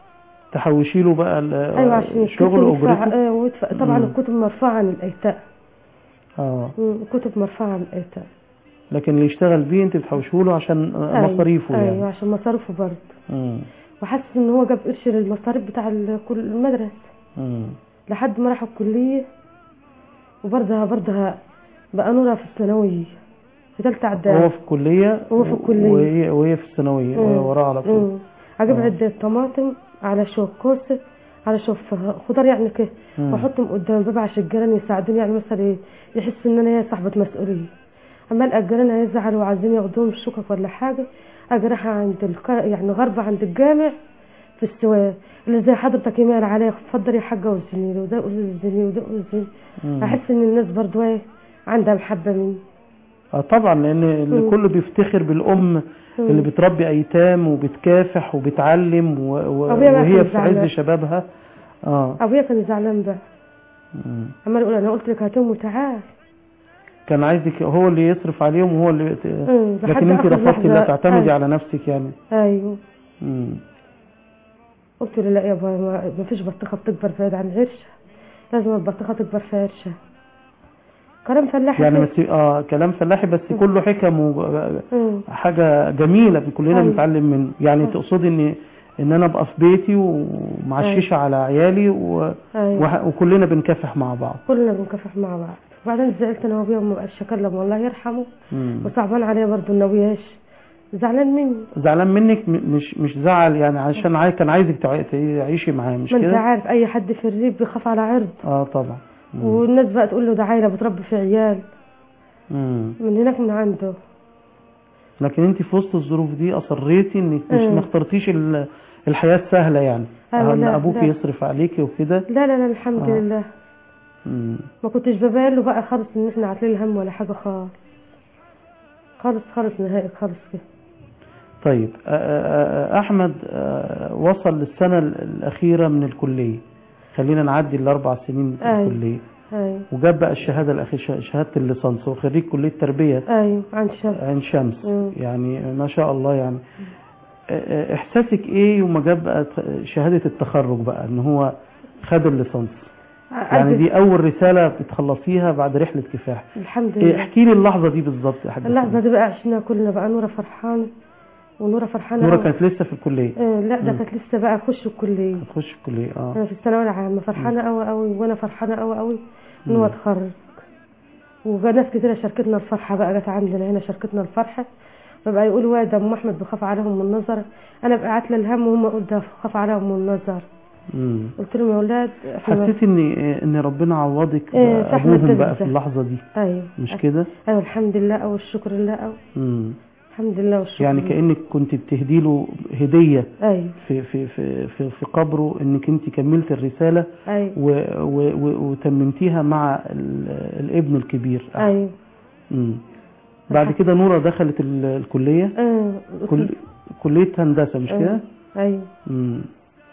تحوشي له بقى ال- ايوه عشان شغل الكتب يدفع اجرته آه، ويدفع طبعا مم. الكتب مرفوعه عن الايتام اه مم، الكتب مرفوعه عن الايتام لكن اللي يشتغل بيه انت بتحوشه له عشان آه، أيوة، مصاريفه ايوه يعني عشان مصاريفه برضه مم. وحاسس ان هو جاب قرش للمصاريف بتاع ال- كل- المدرسه مم. لحد ما راح الكليه وبرضها برضها بقى نورة في الثانويه في ثالثه هو اعدادي في الكلية هو في الكلية. وهي, وهي في الثانوية وهي مم. وراه على طول مم. اجيب آه. عدة طماطم على شوك كوسه على شوف خضار يعني كده مم. واحطهم قدام الباب عشان الجيران يساعدوني يعني مثلا إيه، يحس ان انا هي صاحبه مسؤوليه اما القى الجيران هيزعلوا وعايزين ياخدوهم شقق ولا حاجه اجي رايحه عند الك... يعني غربه عند الجامع في السواق اللي زي حضرتك يمال عليا اتفضل يا حاجه وزني لي وده وزني وده وزني مم. احس ان الناس برضو ايه عندها محبه مني اه طبعا لان مم. الكل بيفتخر بالام اللي بتربي ايتام وبتكافح وبتعلم و... و... أبويا بقى وهي كان في عز زعلان. شبابها اه ابويا كان زعلان بقى مم. عمال يقول انا قلت لك هاتهم وتعال كان عايزك هو اللي يصرف عليهم وهو اللي ت... مم. لحد لكن انت آخر رفضتي لحظة. لا تعتمدي أيوة. على نفسك يعني ايوه مم. قلت له لا يابا ما ما فيش بطيخه بتكبر بعيد عن عرشه لازم البطيخه تكبر في عرشه كلام فلاحي يعني كده. بس اه كلام فلاحي بس كله حكم مم. وحاجة جميلة كلنا أيوة. بنتعلم منه يعني أيوة. تقصدي ان ان انا ابقى في بيتي ومعششة على عيالي و... ايوه وح- وكلنا بنكافح مع بعض كلنا بنكافح مع بعض وبعدين زعلت انا وابويا وما بقاش اكلم والله يرحمه مم. وصعبان عليا برضه انه وياش زعلان مني زعلان منك م- مش مش زعل يعني عشان عاي... كان عايزك تع- تعيشي معاه مش ما انت كده عارف اي حد في الريف بيخاف على عرض اه طبعا مم. والناس بقى تقول له ده عيله بتربي في عيال مم. من هناك من عنده لكن انت في وسط الظروف دي اصريتي انك مش مم. ما اخترتيش ال- الحياة السهلة يعني أيوة، ان لا، ابوك لا. يصرف عليكي وكده لا لا لا الحمد آه. لله مم. ما كنتش ببال له بقى خالص ان احنا عاطلين الهم ولا حاجه خالص خالص خالص نهائي خالص كده طيب آه، آه، آه، أحمد آه، وصل للسنة الأخيرة من الكلية خلينا نعدي الأربع سنين في أيوة. الكلية ايوه وجاب بقى الشهادة الأخيرة شه- شهادة الليسانس هو خريج كلية تربية ايوه عن شر عين شمس مم. يعني ما شاء الله يعني آه، آه، إحساسك إيه يوم ما جاب بقى ت- شهادة التخرج بقى إن هو خد الليسانس يعني دي أول رسالة بتخلصيها بعد رحلة كفاح الحمد إيه، لله احكي لي اللحظة دي بالظبط يا حاج اللحظه سليم. دي بقى عشنا كلنا بقى نوره فرحانه ونوره فرحانه نورة أوي. كانت لسه في الكلية آه لا ده مم. كانت لسه بقى اخش الكليه هتخش الكلية اه انا في الثانويه العامه فرحانه قوي قوي وانا فرحانه قوي قوي ان مم. هو اتخرج وناس كتيره شاركتنا الفرحه بقى جت عندنا هنا شاركتنا الفرحه فبقى يقولوا واد ام احمد بخاف عليهم من النظر انا بقى عاتله الهم وهم يقولوا ده بخاف عليهم من النظر مم. قلت لهم يا اولاد احنا حسيت ان ان ربنا عوضك إيه، فإحنا ابوهم بقى كده. في اللحظه دي ايوه مش كده ايوه الحمد لله او الشكر لله او مم. الحمد لله والشكر يعني لله. كانك كنت بتهدي له هديه ايوه في في في في, في قبره انك انت كملت الرساله ايوه و و و وتممتيها مع ال- الابن الكبير ايوه مم. بعد كده نوره دخلت ال- الكليه اه كل كليه هندسه مش كده ايوه مم.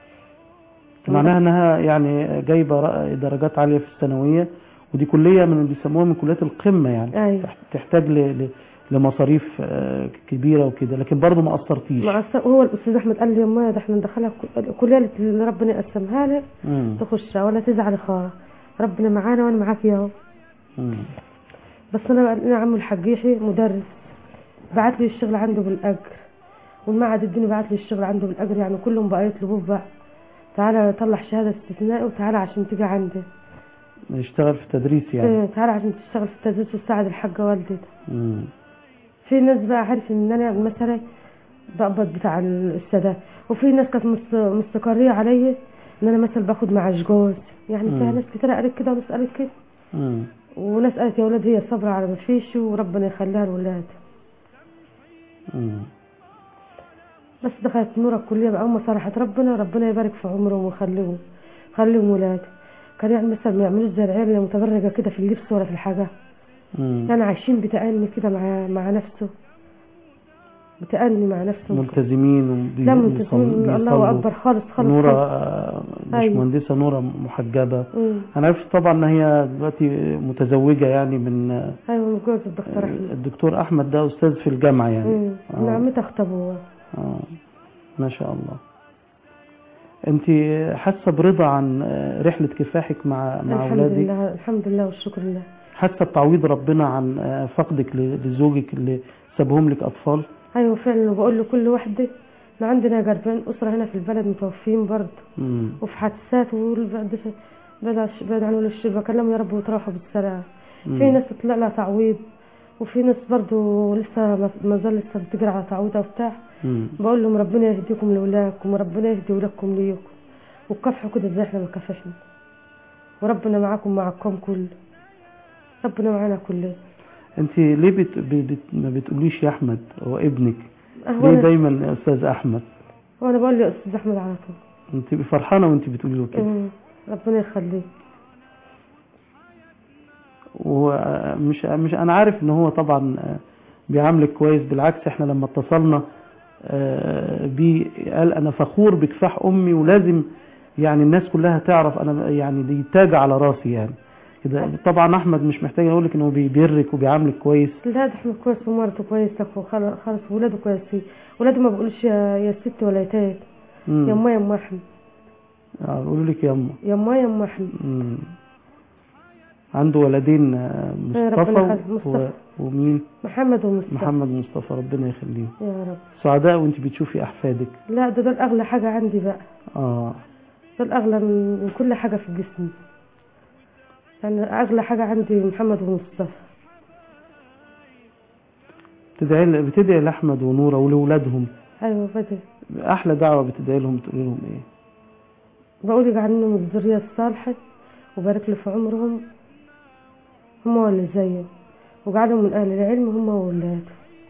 معناها انها يعني جايبه رأ- درجات عاليه في الثانويه ودي كليه من اللي بيسموها من كليات القمه يعني ايوه تح- تحتاج ل... ل... لمصاريف آه، كبيره وكده لكن برضه ما قصرتيش مع الس- هو الاستاذ احمد قال لي يما ده احنا ندخلها ك- الكليه اللي ربنا يقسمها لك مم. تخشها ولا تزعل خالص ربنا معانا وانا معاك يا هو مم. بس انا بقى لنا عمو الحاج يحيى مدرس بعت لي الشغل عنده بالاجر والمعهد الديني بعت لي الشغل عنده بالاجر يعني كلهم بقى يطلبوه بقى تعالى طلع شهاده استثنائي وتعالى عشان تيجي عندي يشتغل في التدريس يعني إيه، تعالى عشان تشتغل في التدريس وتساعد الحاجه والدتي مم. في ناس بقى عارف ان انا مثلا بقبض بتاع السداد وفي ناس كانت مست- مستقريه عليا ان انا مثلا باخد معاش جوز يعني فيها مم. ناس كتير قالت كده وناس قالت كده مم. وناس قالت يا ولاد هي صبر على ما فيش وربنا يخليها الولاد مم. بس دخلت نور الكليه بقى هم صراحه ربنا ربنا يبارك في عمرهم ويخليهم خليهم ولاد كان يعني مثلا ما يعملوش زي العيال اللي متبرجه كده في اللبس ولا في الحاجه مم. كانوا عايشين بتأني كده مع مع نفسه بتأني مع نفسه ملتزمين وبي- لا بيصل- ملتزمين الله بيصلوا. اكبر خالص خالص نورة خالص. آه، مش أيوة. مهندسة نورة محجبة مم. أنا عرفت طبعا إن هي دلوقتي متزوجة يعني من آه، ايوه متجوز الدكتور احمد الدكتور أحمد ده أستاذ في الجامعة يعني مم. آه. نعم متى اخطبوا آه. ما شاء الله انت حاسه برضا عن آه، رحله كفاحك مع مع الحمد اولادك لله الحمد لله والشكر لله حاسه بتعويض ربنا عن آه، فقدك ل- لزوجك اللي سابهم لك اطفال ايوه فعلا وبقول لكل واحده احنا عندنا 40 اسره هنا في البلد متوفين برضه مم. وفي حادثات وبعد بعد بعد عن الشيء بكلمهم يا رب وتروحوا بالسلام مم. في ناس طلع لها تعويض وفي ناس برضو لسه ما- ما زال لسه بتجري على تعويضها وبتاع مم. بقول لهم ربنا يهديكم لاولادكم وربنا يهدي ولادكم ليكم وكافحوا كده زي احنا ما كافحنا وربنا معاكم معكم كل ربنا معانا كلنا انت ليه بت... ب- بت... ما بتقوليش يا احمد هو ابنك أهو ليه أنا- دايما يا استاذ احمد وانا بقول يا استاذ احمد على طول انت فرحانه وانت بتقولي له كده أمم، ربنا يخليك ومش مش انا عارف ان هو طبعا آه، بيعاملك كويس بالعكس احنا لما اتصلنا آه، بيه قال انا فخور بكفاح امي ولازم يعني الناس كلها تعرف انا يعني دي تاج على راسي يعني كده طبعا احمد مش محتاج اقول لك ان هو بيبرك وبيعاملك كويس لا ده احمد كويس ومرته كويسه وخل- خلص ولاده كويسين ولاده ما بقولش يا يا ست ولا يا تات مم. يا ما يا ما احمد اه بيقولوا لك يما يا ما يا ما احمد مم. عنده ولدين آه، يا ربنا مصطفى يخلي- و... مصطفى. ومين محمد ومصطفى محمد مصطفى ربنا يخليه يا رب سعداء وانت بتشوفي احفادك لا ده دول اغلى حاجه عندي بقى اه دول اغلى من من كل حاجه في جسمي يعني اغلى حاجه عندي محمد ومصطفى بتدعي بتدعي لاحمد ونوره ولولادهم ايوه بدي احلى دعوه بتدعي لهم تقول لهم ايه بقول يجعل لهم الذريه الصالحه وبارك له في عمرهم هم ولا زيه وجعلهم من اهل العلم هم واولاده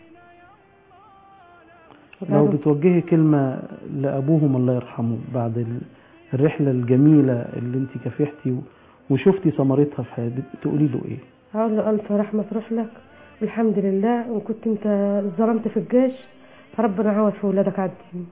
لو وجعلهم- بتوجهي كلمه لابوهم الله يرحمه بعد ال- الرحله الجميله اللي انت كافحتي و- وشفتي ثمرتها في حياتك تقولي له ايه هقول له ألف رحمة تروح لك الحمد لله وإن كنت أنت ظلمت في الجيش فربنا عوض في ولادك على الدين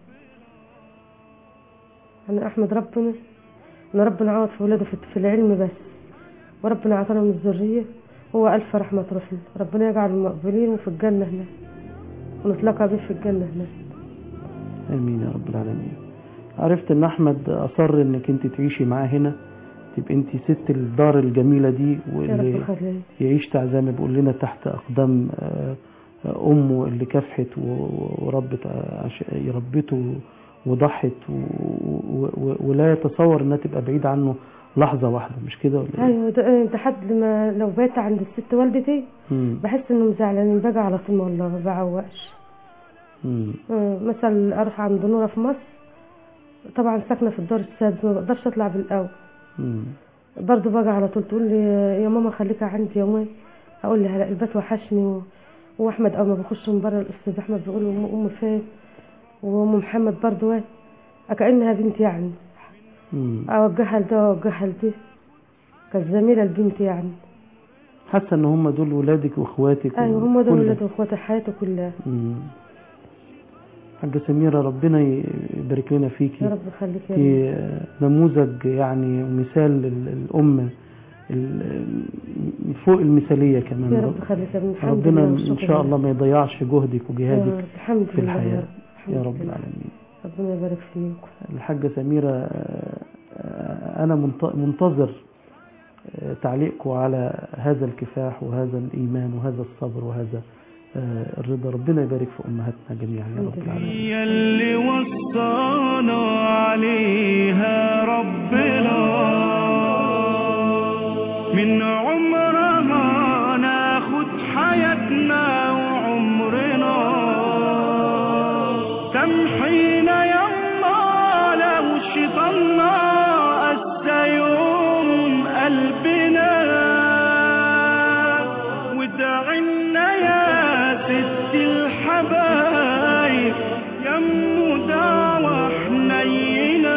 أنا أحمد ربنا إن ربنا عوض في ولاده في في العلم بس وربنا عطانا من الذرية هو ألف رحمة تروح له ربنا يجعل المقبولين وفي الجنة هناك ونتلاقى به في الجنة هناك امين يا رب العالمين عرفت ان احمد اصر انك انت تعيشي معاه هنا تبقى انت ست الدار الجميله دي يا رب واللي يخليك يعيش تع- زي ما بيقول لنا تحت اقدام آه، آه، امه اللي كافحت و- وربت آه، عش- ربته وضحت و- و- و- ولا يتصور انها تبقى بعيده عنه لحظه واحده مش كده ولا ايه؟ أيوة ده ده حد ما لو بات عند الست والدتي مم. بحس إنهم زعلانين بقى على طول والله ما بعوقش مم. آه، مثلا اروح عند نورة في مصر طبعا ساكنة في الدار السادس ما بقدرش اطلع بالاول مم. برضو باجي على طول تقول لي يا ماما خليكي عندي يومين اقول لها لا البيت وحشني و... واحمد اول ما بخش من بره الاستاذ احمد بيقول له ام أم فين وام محمد برضو وين كانها بنتي يعني مم. اوجهها لده واوجهها لدي كانت زميله البنت يعني حاسه ان هم دول ولادك واخواتك ايوه هم دول وكل- ولاد واخواتي حياتي كلها مم. حاجه سميره ربنا يبارك لنا فيكي يا رب يخليك يا رب في نموذج يعني ومثال لل- الأم ال- فوق المثالية كمان يا رب يخليك يا ابني الحمد ربنا لله إن والشكر شاء لله. الله ما يضيعش جهدك يا وجهادك رب الحمد في لله يا الحياة. رب الحمد يا رب لله. العالمين ربنا يبارك فيك الحاجة سميرة آه، آه، أنا منت- منتظر آه، تعليقكم على هذا الكفاح وهذا الإيمان وهذا الصبر وهذا آه، الرضا ربنا يبارك في أمهاتنا جميعا يا رب العالمين هي اللي وصانا عليها ربنا من عمرها ناخد حياتنا وعمرنا سامحينا يما لو شيطاننا قسى يوم قلبنا وادعنا يا ست الحبايب يمو دعوة حنينة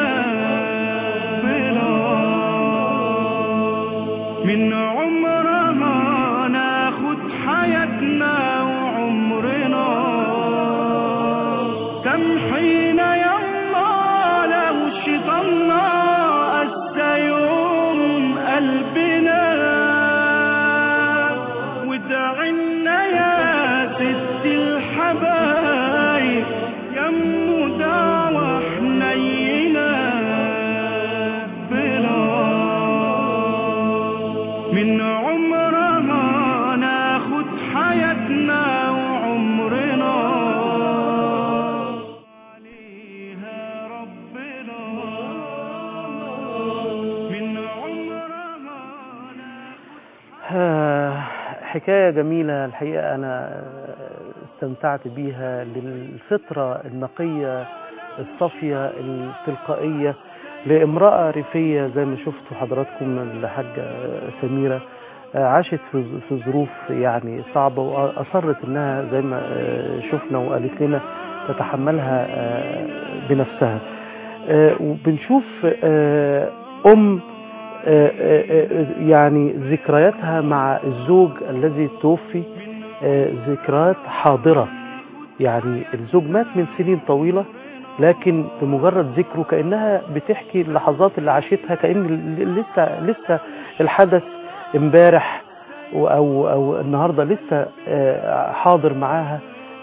حكاية جميلة الحقيقة أنا استمتعت بيها للفطرة النقية الصافية التلقائية لامرأة ريفية زي ما شفتوا حضراتكم الحاجة سميرة عاشت في في ظروف يعني صعبة وأصرت إنها زي ما شفنا وقالت لنا تتحملها بنفسها وبنشوف أم يعني ذكرياتها مع الزوج الذي توفي ذكريات حاضرة يعني الزوج مات من سنين طويلة لكن بمجرد ذكره كأنها بتحكي اللحظات اللي عاشتها كأن لسه لسه الحدث امبارح او او النهارده لسه حاضر معاها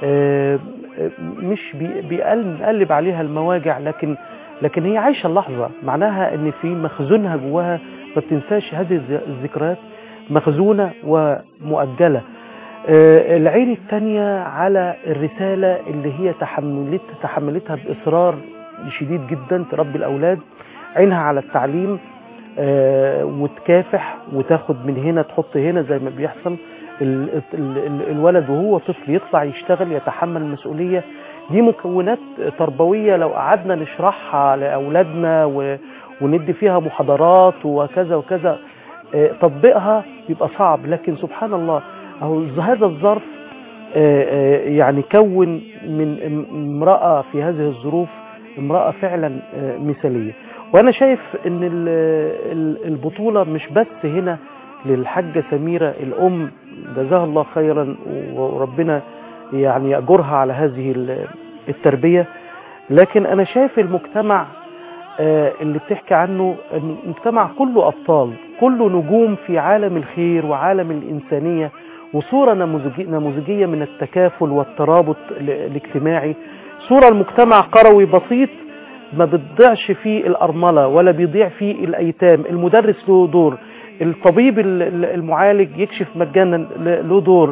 مش بيقلب عليها المواجع لكن لكن هي عايشه اللحظه معناها ان في مخزونها جواها ما بتنساش هذه الذكريات مخزونه ومؤجله العين الثانيه على الرساله اللي هي تحملت تحملتها باصرار شديد جدا تربي الاولاد عينها على التعليم آه وتكافح وتاخد من هنا تحط هنا زي ما بيحصل ال ال ال الولد وهو طفل يطلع يشتغل يتحمل المسؤولية دي مكونات تربوية لو قعدنا نشرحها لأولادنا وندي فيها محاضرات وكذا وكذا آه تطبيقها بيبقى صعب لكن سبحان الله أهو هذا الظرف آه يعني كون من امرأة في هذه الظروف امرأة فعلا مثالية وانا شايف ان البطولة مش بس هنا للحاجة سميرة الام جزاها الله خيرا وربنا يعني يأجرها على هذه التربية لكن انا شايف المجتمع اللي بتحكي عنه المجتمع كله ابطال كله نجوم في عالم الخير وعالم الانسانية وصورة نموذجية من التكافل والترابط الاجتماعي صورة المجتمع قروي بسيط ما بتضيعش فيه الأرملة ولا بيضيع فيه الأيتام المدرس له دور الطبيب المعالج يكشف مجانا له دور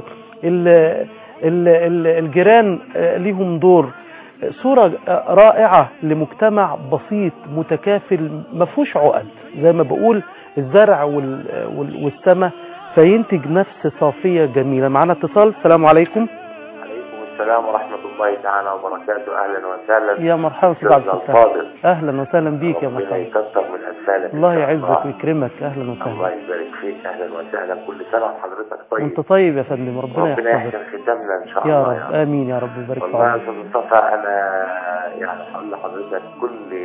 الجيران ليهم دور صورة رائعة لمجتمع بسيط متكافل ما فيهوش عقد زي ما بقول الزرع والسماء فينتج نفس صافية جميلة معنا اتصال السلام عليكم السلام ورحمة الله تعالى وبركاته أهلا وسهلا يا مرحبا سيد عبد الفتاح أهلا وسهلا بيك يا ربنا مرحبا يكثر من أمثالك الله إن شاء يعزك ويكرمك أهلا الله وسهلا يبارك فيك أهلا وسهلا كل سنة وحضرتك طيب وانت طيب يا فندم ربنا ربنا يحفظك يحسن ختامنا إن شاء يا الله رب آمين يا رب يبارك في والله يا عمرك أستاذ مصطفى أنا يعني هقول لحضرتك كل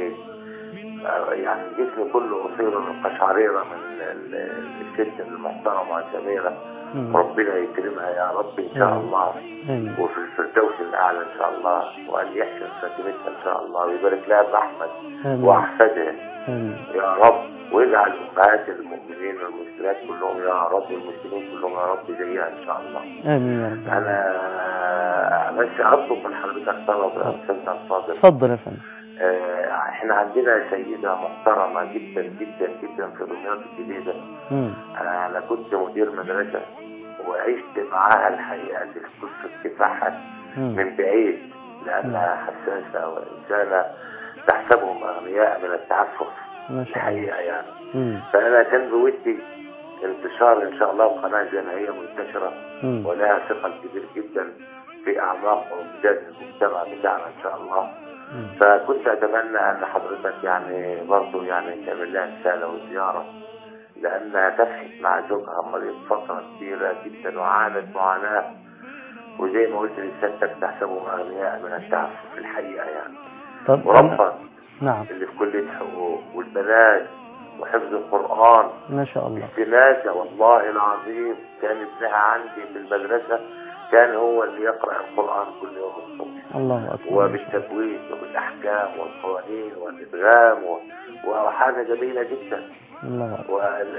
يعني جسمي كله أصير قشعريرة من ال- الست المحترمة سميرة مم. ربنا يكرمها يا رب إن شاء آمين. الله آمين وفي الفردوس الأعلى إن شاء الله وأن يحسن خاتمتها إن شاء الله ويبارك لها برحمة آمين وأحفادها آمين يا رب ويجعل أمهات المؤمنين والمسلمات كلهم يا رب والمسلمين كلهم يا رب زيها إن شاء الله آمين يا رب أنا بس أطلب من حضرتك طلب يا أستاذنا الفاضل اتفضل يا فندم آه، احنا عندنا سيدة محترمة جدا جدا جدا في دمياط الجديدة مم. انا أنا كنت مدير مدرسة وعشت معاها الحقيقة في قصة كفاحها مم. من بعيد لأنها حساسة وإنسانة تحسبهم أغنياء من التعفف ما شاء الله الحقيقة يعني مم. فأنا كان بودي انتشار إن شاء الله القناة زي ما هي منتشرة مم. ولها ثقل كبير جدا في أعماق وامتداد المجتمع بتاعنا إن شاء الله مم. فكنت أتمنى أن حضرتك يعني برضه يعني تعمل لها رسالة وزيارة لأنها تفحت مع زوجها مريض فترة كبيرة جدا وعانت معاناة وزي ما قلت لسيادتك تحسبهم أغنياء من التعفف في الحقيقة يعني طب أنا- وربك نعم اللي في كلية حقوق والبنات وحفظ القرآن ما شاء الله استناسة والله العظيم كان ابنها عندي في المدرسة كان هو اللي يقرأ القرآن كل يوم الصبح الله أكبر وبالتجويد وبالأحكام والقوانين والإدغام و... وحاجة جميلة جدا الله أكبر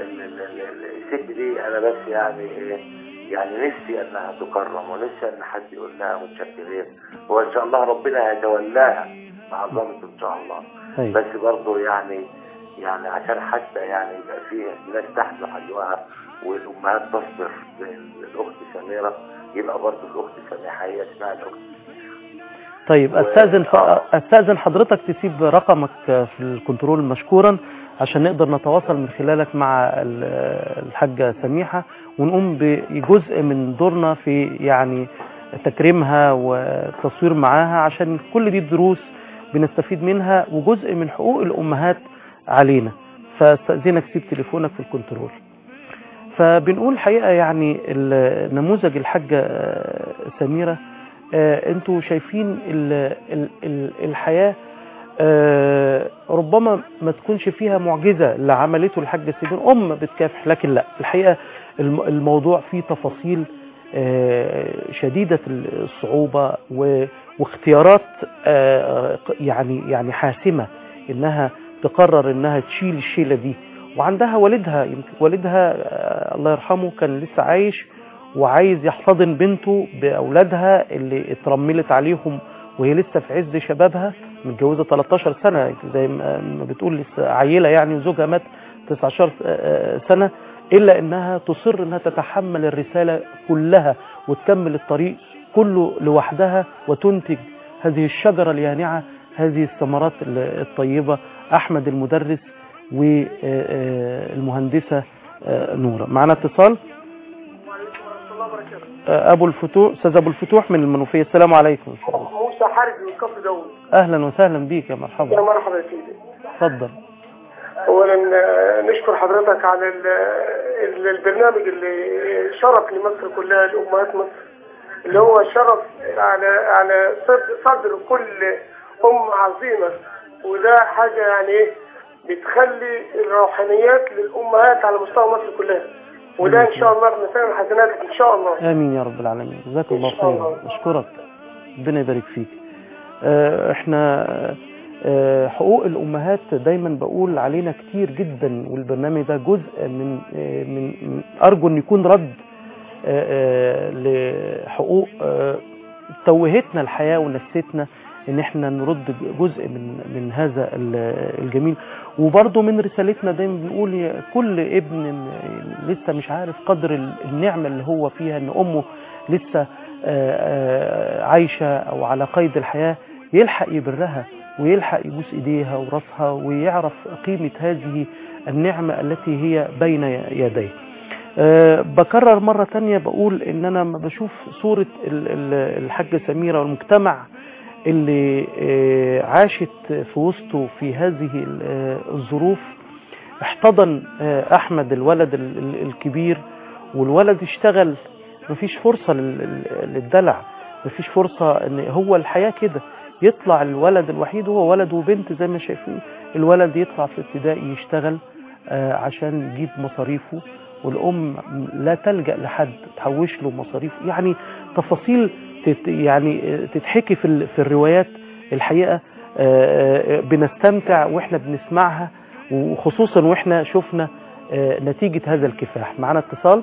والست دي أنا بس يعني إيه يعني نفسي أنها تكرم ونفسي أن حد يقول لها متشكرين وإن شاء الله ربنا يتولاها مع ظنك إن شاء الله طيب بس برضه يعني يعني عشان حتى يعني يبقى فيه ناس تحمل حجوها والامهات تصبر زي الاخت سميره يبقى برضه الاخت سميحه هي اسمها الاخت طيب و- استاذن ف... آه. استاذن حضرتك تسيب رقمك في الكنترول مشكورا عشان نقدر نتواصل من خلالك مع ال- الحاجة سميحة ونقوم بجزء من دورنا في يعني تكريمها والتصوير معاها عشان كل دي دروس بنستفيد منها وجزء من حقوق الأمهات علينا فاستأذنك سيب تليفونك في الكنترول فبنقول الحقيقة يعني ال- نموذج الحاجة آه، سميرة آه، انتوا شايفين ال- ال- ال- الحياة آه، ربما ما تكونش فيها معجزة اللي عملته الحاجة سيدون أم بتكافح لكن لا الحقيقة الم- الموضوع فيه تفاصيل آه، شديدة الصعوبة و- واختيارات آه، يعني يعني حاسمة انها تقرر انها تشيل الشيلة دي وعندها والدها يمكن والدها آه، الله يرحمه كان لسه عايش وعايز يحتضن بنته بأولادها اللي اترملت عليهم وهي لسه في عز شبابها متجوزة 13 سنة زي ما ما بتقول لسه عيلة يعني وزوجها مات 19 سنة إلا إنها تصر إنها تتحمل الرسالة كلها وتكمل الطريق كله لوحدها وتنتج هذه الشجرة اليانعة هذه الثمرات الطيبة أحمد المدرس والمهندسة نورة معنا اتصال آه، أبو الفتوح أستاذ أبو الفتوح من المنوفية السلام عليكم موسى حارب من كفر داوود أهلا وسهلا بيك يا يا مرحبا مرحبا يا سيدي اتفضل اولا آه، نشكر حضرتك على ال- ال- البرنامج اللي شرف لمصر كلها لامهات مصر اللي هو شرف على على صد- صدر كل ام عظيمه وده حاجه يعني ايه بتخلي الروحانيات للامهات على مستوى مصر كلها وده ان شاء الله في ميزان حسناتك ان شاء الله آمين يا رب العالمين جزاك إن الله شاء الله. خير أشكرك ربنا يبارك فيك آه، احنا آه، حقوق الأمهات دايما بقول علينا كتير جدا والبرنامج ده جزء من آه، من من- أرجو أن يكون رد آه، آه، لحقوق آه، توهتنا الحياة ونسيتنا ان احنا نرد جزء من من هذا ال- الجميل وبرضه من رسالتنا دايما بنقول يا كل ابن لسه مش عارف قدر ال- النعمة اللي هو فيها ان امه لسه آه، آه، عايشة او على قيد الحياة يلحق يبرها ويلحق يبوس ايديها وراسها ويعرف قيمة هذه النعمة التي هي بين يديه أه بكرر مرة تانية بقول ان انا لما بشوف صورة ال- ال- الحاجة سميرة والمجتمع اللي أه عاشت في وسطه في هذه ال- آه، الظروف احتضن أه احمد الولد ال- ال- الكبير والولد اشتغل مفيش فرصة لل- لل- للدلع مفيش فرصة ان هو الحياة كده يطلع الولد الوحيد هو ولد وبنت زي ما شايفين الولد يطلع في ابتدائي يشتغل آه، عشان يجيب مصاريفه والام لا تلجا لحد تحوش له مصاريف يعني تفاصيل تت يعني آه، تتحكي في ال- في الروايات الحقيقه آه، آه، بنستمتع واحنا بنسمعها وخصوصا واحنا شفنا آه، نتيجه هذا الكفاح معنا اتصال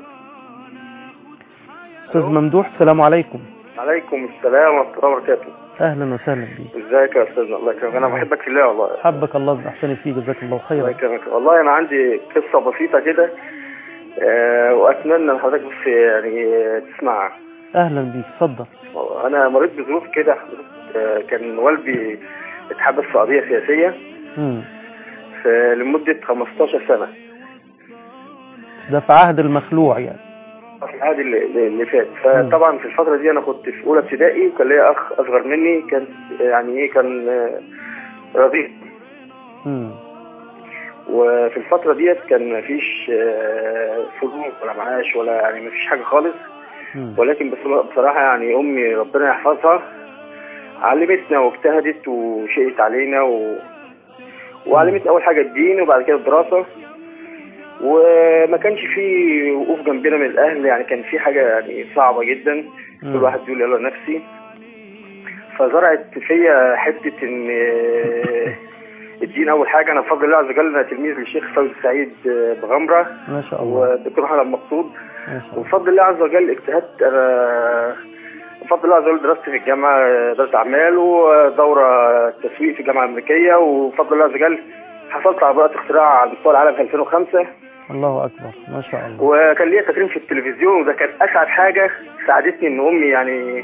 استاذ ممدوح السلام عليكم عليكم السلام ورحمة الله وبركاته اهلا وسهلا بيك ازيك يا استاذنا الله يكرمك انا بحبك في الله والله حبك الله احسن فيك جزاك الله الله خيرا يكرمك والله انا عندي قصة بسيطة كده آه، واتمنى ان حضرتك بس يعني تسمعها اهلا بيك اتفضل انا مريت بظروف كده حضرتك، آه، كان والدي اتحبس في قضية سياسية مم. في لمدة 15 سنة ده في عهد المخلوع يعني في العهد اللي, اللي فات فطبعا في الفترة دي انا كنت في اولى ابتدائي وكان ليا اخ اصغر مني كان يعني ايه كان آه، رضيع مم. وفي الفترة ديت كان مفيش آه، فلوس ولا معاش ولا يعني مفيش حاجة خالص مم. ولكن بس- بصراحة يعني أمي ربنا يحفظها علمتنا واجتهدت وشقت علينا و... وعلمتنا أول حاجة الدين وبعد كده الدراسة وما كانش في وقوف جنبنا من الأهل يعني كان في حاجة يعني صعبة جدا كل مم. واحد يقول يلا نفسي فزرعت فيا حتة إن الدين أول حاجة أنا بفضل الله عز وجل أنا تلميذ للشيخ فوزي سعيد بغمرة ما شاء الله والدكتور محمد المقصود ما شاء الله وبفضل الله عز وجل اجتهدت انا بفضل الله عز وجل درست في الجامعه اداره اعمال ودوره تسويق في الجامعه الامريكيه وبفضل الله عز وجل حصلت على براءه اختراع على مستوى العالم في 2005 الله اكبر ما شاء الله وكان ليا تكريم في التلفزيون وده كانت اسعد حاجه ساعدتني ان امي يعني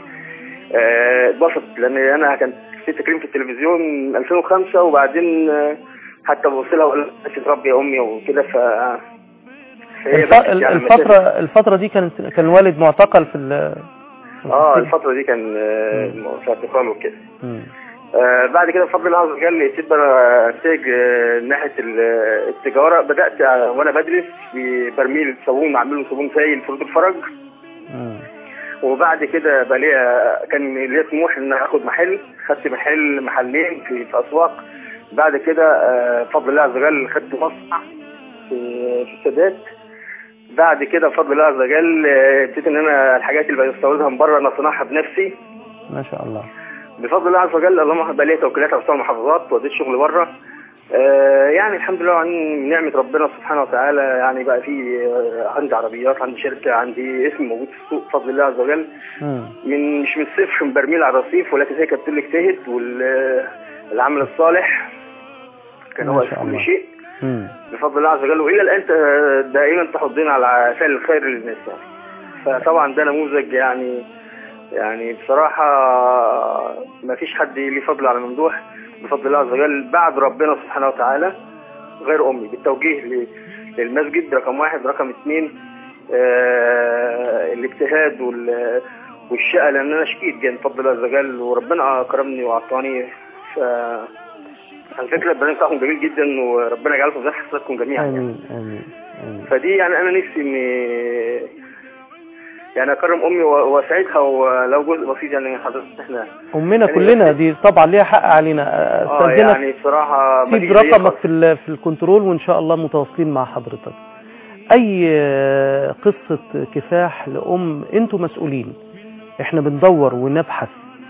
آه، اتبسطت لان انا كان في تكريم في التلفزيون 2005 وبعدين آه، حتى ببص لها واقول لها تربي يا امي وكده ف فهي الف... بس يعني الفترة الفترة دي كانت كان الوالد معتقل في ال في اه السجن؟ الفترة دي كان آه، مم. في اعتقال وكده مم. آه بعد كده بفضل الله عز وجل ابتديت بقى اتجه آه، ناحية ال- التجارة بدأت آه، وانا بدرس في برميل صابون اعمل له صابون سائل في رود الفرج مم. وبعد كده بقى ليا كان ليا طموح ان أنا اخد محل خدت محل محلين في, في اسواق بعد كده آه، بفضل الله عز وجل خدت مصنع في في السادات بعد كده بفضل الله عز وجل آه، ابتديت ان انا الحاجات اللي بستوردها من بره انا اصنعها بنفسي ما شاء الله بفضل الله عز وجل اللهم بقى ليا توكيلات على مستوى المحافظات وديت شغل بره آه، يعني الحمد لله عن نعمة ربنا سبحانه وتعالى يعني بقى في آه، عندي عربيات عندي شركة عندي اسم موجود في السوق بفضل الله عز وجل مم. من مش من الصفر من برميل على الرصيف ولكن هي كانت اجتهد والعمل الصالح كان ما هو شاء كل الله. شيء مم. بفضل الله عز وجل والى الان ت- دائما تحضين على فعل الخير للناس يعني فطبعا ده نموذج يعني يعني بصراحة ما فيش حد ليه فضل على ممدوح بفضل الله عز وجل بعد ربنا سبحانه وتعالى غير أمي بالتوجيه ل- للمسجد رقم واحد رقم اثنين آه الاجتهاد وال والشقة لأن أنا شقيت جدا بفضل الله عز وجل وربنا أكرمني وأعطاني ف على فكرة البرنامج بتاعكم جميل جدا وربنا يجعله في ميزان حسناتكم جميعا يعني. آمين آمين آمين فدي يعني انا نفسي ان يعني اكرم امي و- واساعدها ولو جزء بسيط يعني حضرتك احنا أمنا يعني- كلنا دي طبعا ليها حق علينا اه استاذنك يعني بصراحه ما سيب فيش زي رقمك خالص. في ال- في الكنترول وان شاء الله متواصلين مع حضرتك اي آه، قصة كفاح لام انتوا مسؤولين احنا بندور ونبحث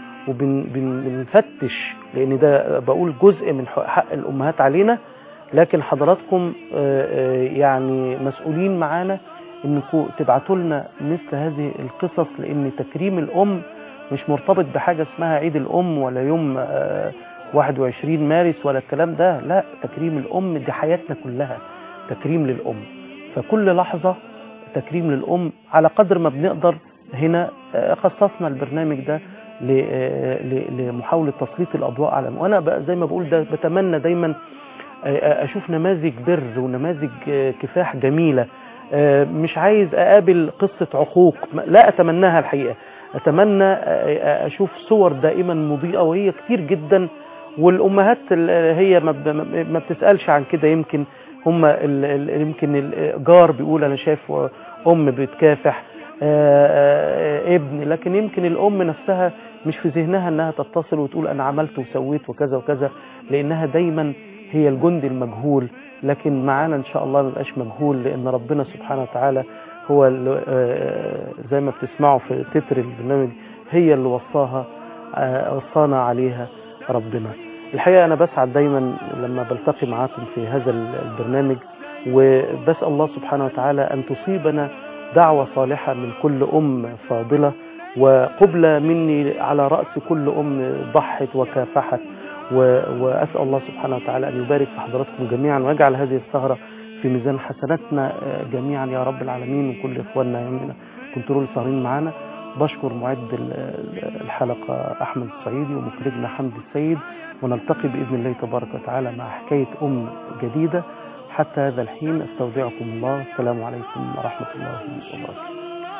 وبنفتش لان ده بقول جزء من حق حق الامهات علينا لكن حضراتكم آه، آه، يعني مسؤولين معانا انكم تبعتوا لنا مثل هذه القصص لان تكريم الام مش مرتبط بحاجة اسمها عيد الام ولا يوم آه، 21 مارس ولا الكلام ده لا تكريم الام دي حياتنا كلها تكريم للام فكل لحظة تكريم للام على قدر ما بنقدر هنا آه، خصصنا البرنامج ده ل- آه، ل- لمحاولة تسليط الأضواء على وأنا بقى زي ما بقول ده بتمنى دايما آه، أشوف نماذج بر ونماذج آه، كفاح جميلة آه، مش عايز أقابل قصة عقوق ما- لا أتمناها الحقيقة أتمنى آه، آه، أشوف صور دائما مضيئة وهي كتير جدا والأمهات ال- هي ما ب- ما- ما بتسألش عن كده يمكن هم ال- ال- يمكن الجار بيقول أنا شايف أم بتكافح آه، آه، ابن لكن يمكن الأم نفسها مش في ذهنها أنها تتصل وتقول أنا عملت وسويت وكذا وكذا لأنها دايما هي الجندي المجهول لكن معانا إن شاء الله ما يبقاش مجهول لأن ربنا سبحانه وتعالى هو اللي آه، زي ما بتسمعوا في تتر البرنامج هي اللي وصاها آه، وصانا عليها ربنا الحقيقة أنا بسعد دايما لما بلتقي معاكم في هذا البرنامج وبسأل الله سبحانه وتعالى أن تصيبنا دعوة صالحة من كل أم فاضلة وقبلة مني على رأس كل أم ضحت وكافحت و- وأسأل الله سبحانه وتعالى أن يبارك في حضراتكم جميعا ويجعل هذه السهرة في ميزان حسناتنا آه، جميعا يا رب العالمين وكل إخواننا يمنا كنترول سهرين معانا بشكر معد ال- ال- الحلقة أحمد الصعيدي ومخرجنا حمد السيد ونلتقي بإذن الله تبارك وتعالى مع حكاية أم جديدة حتى هذا الحين استودعكم الله السلام عليكم ورحمة الله وبركاته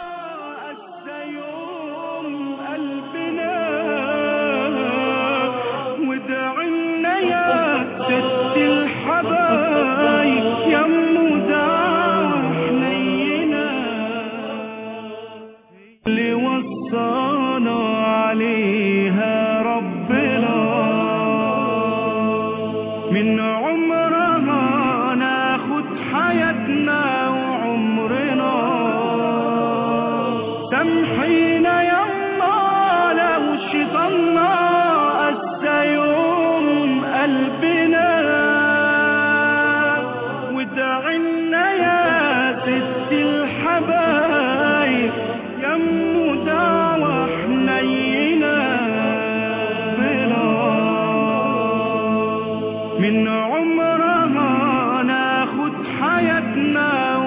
يوم قلبنا ودعنا يا ست الحبايب يا مداع حنينا اللي وصانا عليها ربنا من عمرها ناخد حياتنا وعمرنا سامحينا يا الله لو شيطاننا قسى يوم قلبنا ودعنا يا ست الحبايب يا ام دعوة حنينة بنا من عمرها ناخد حياتنا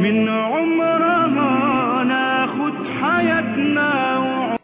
من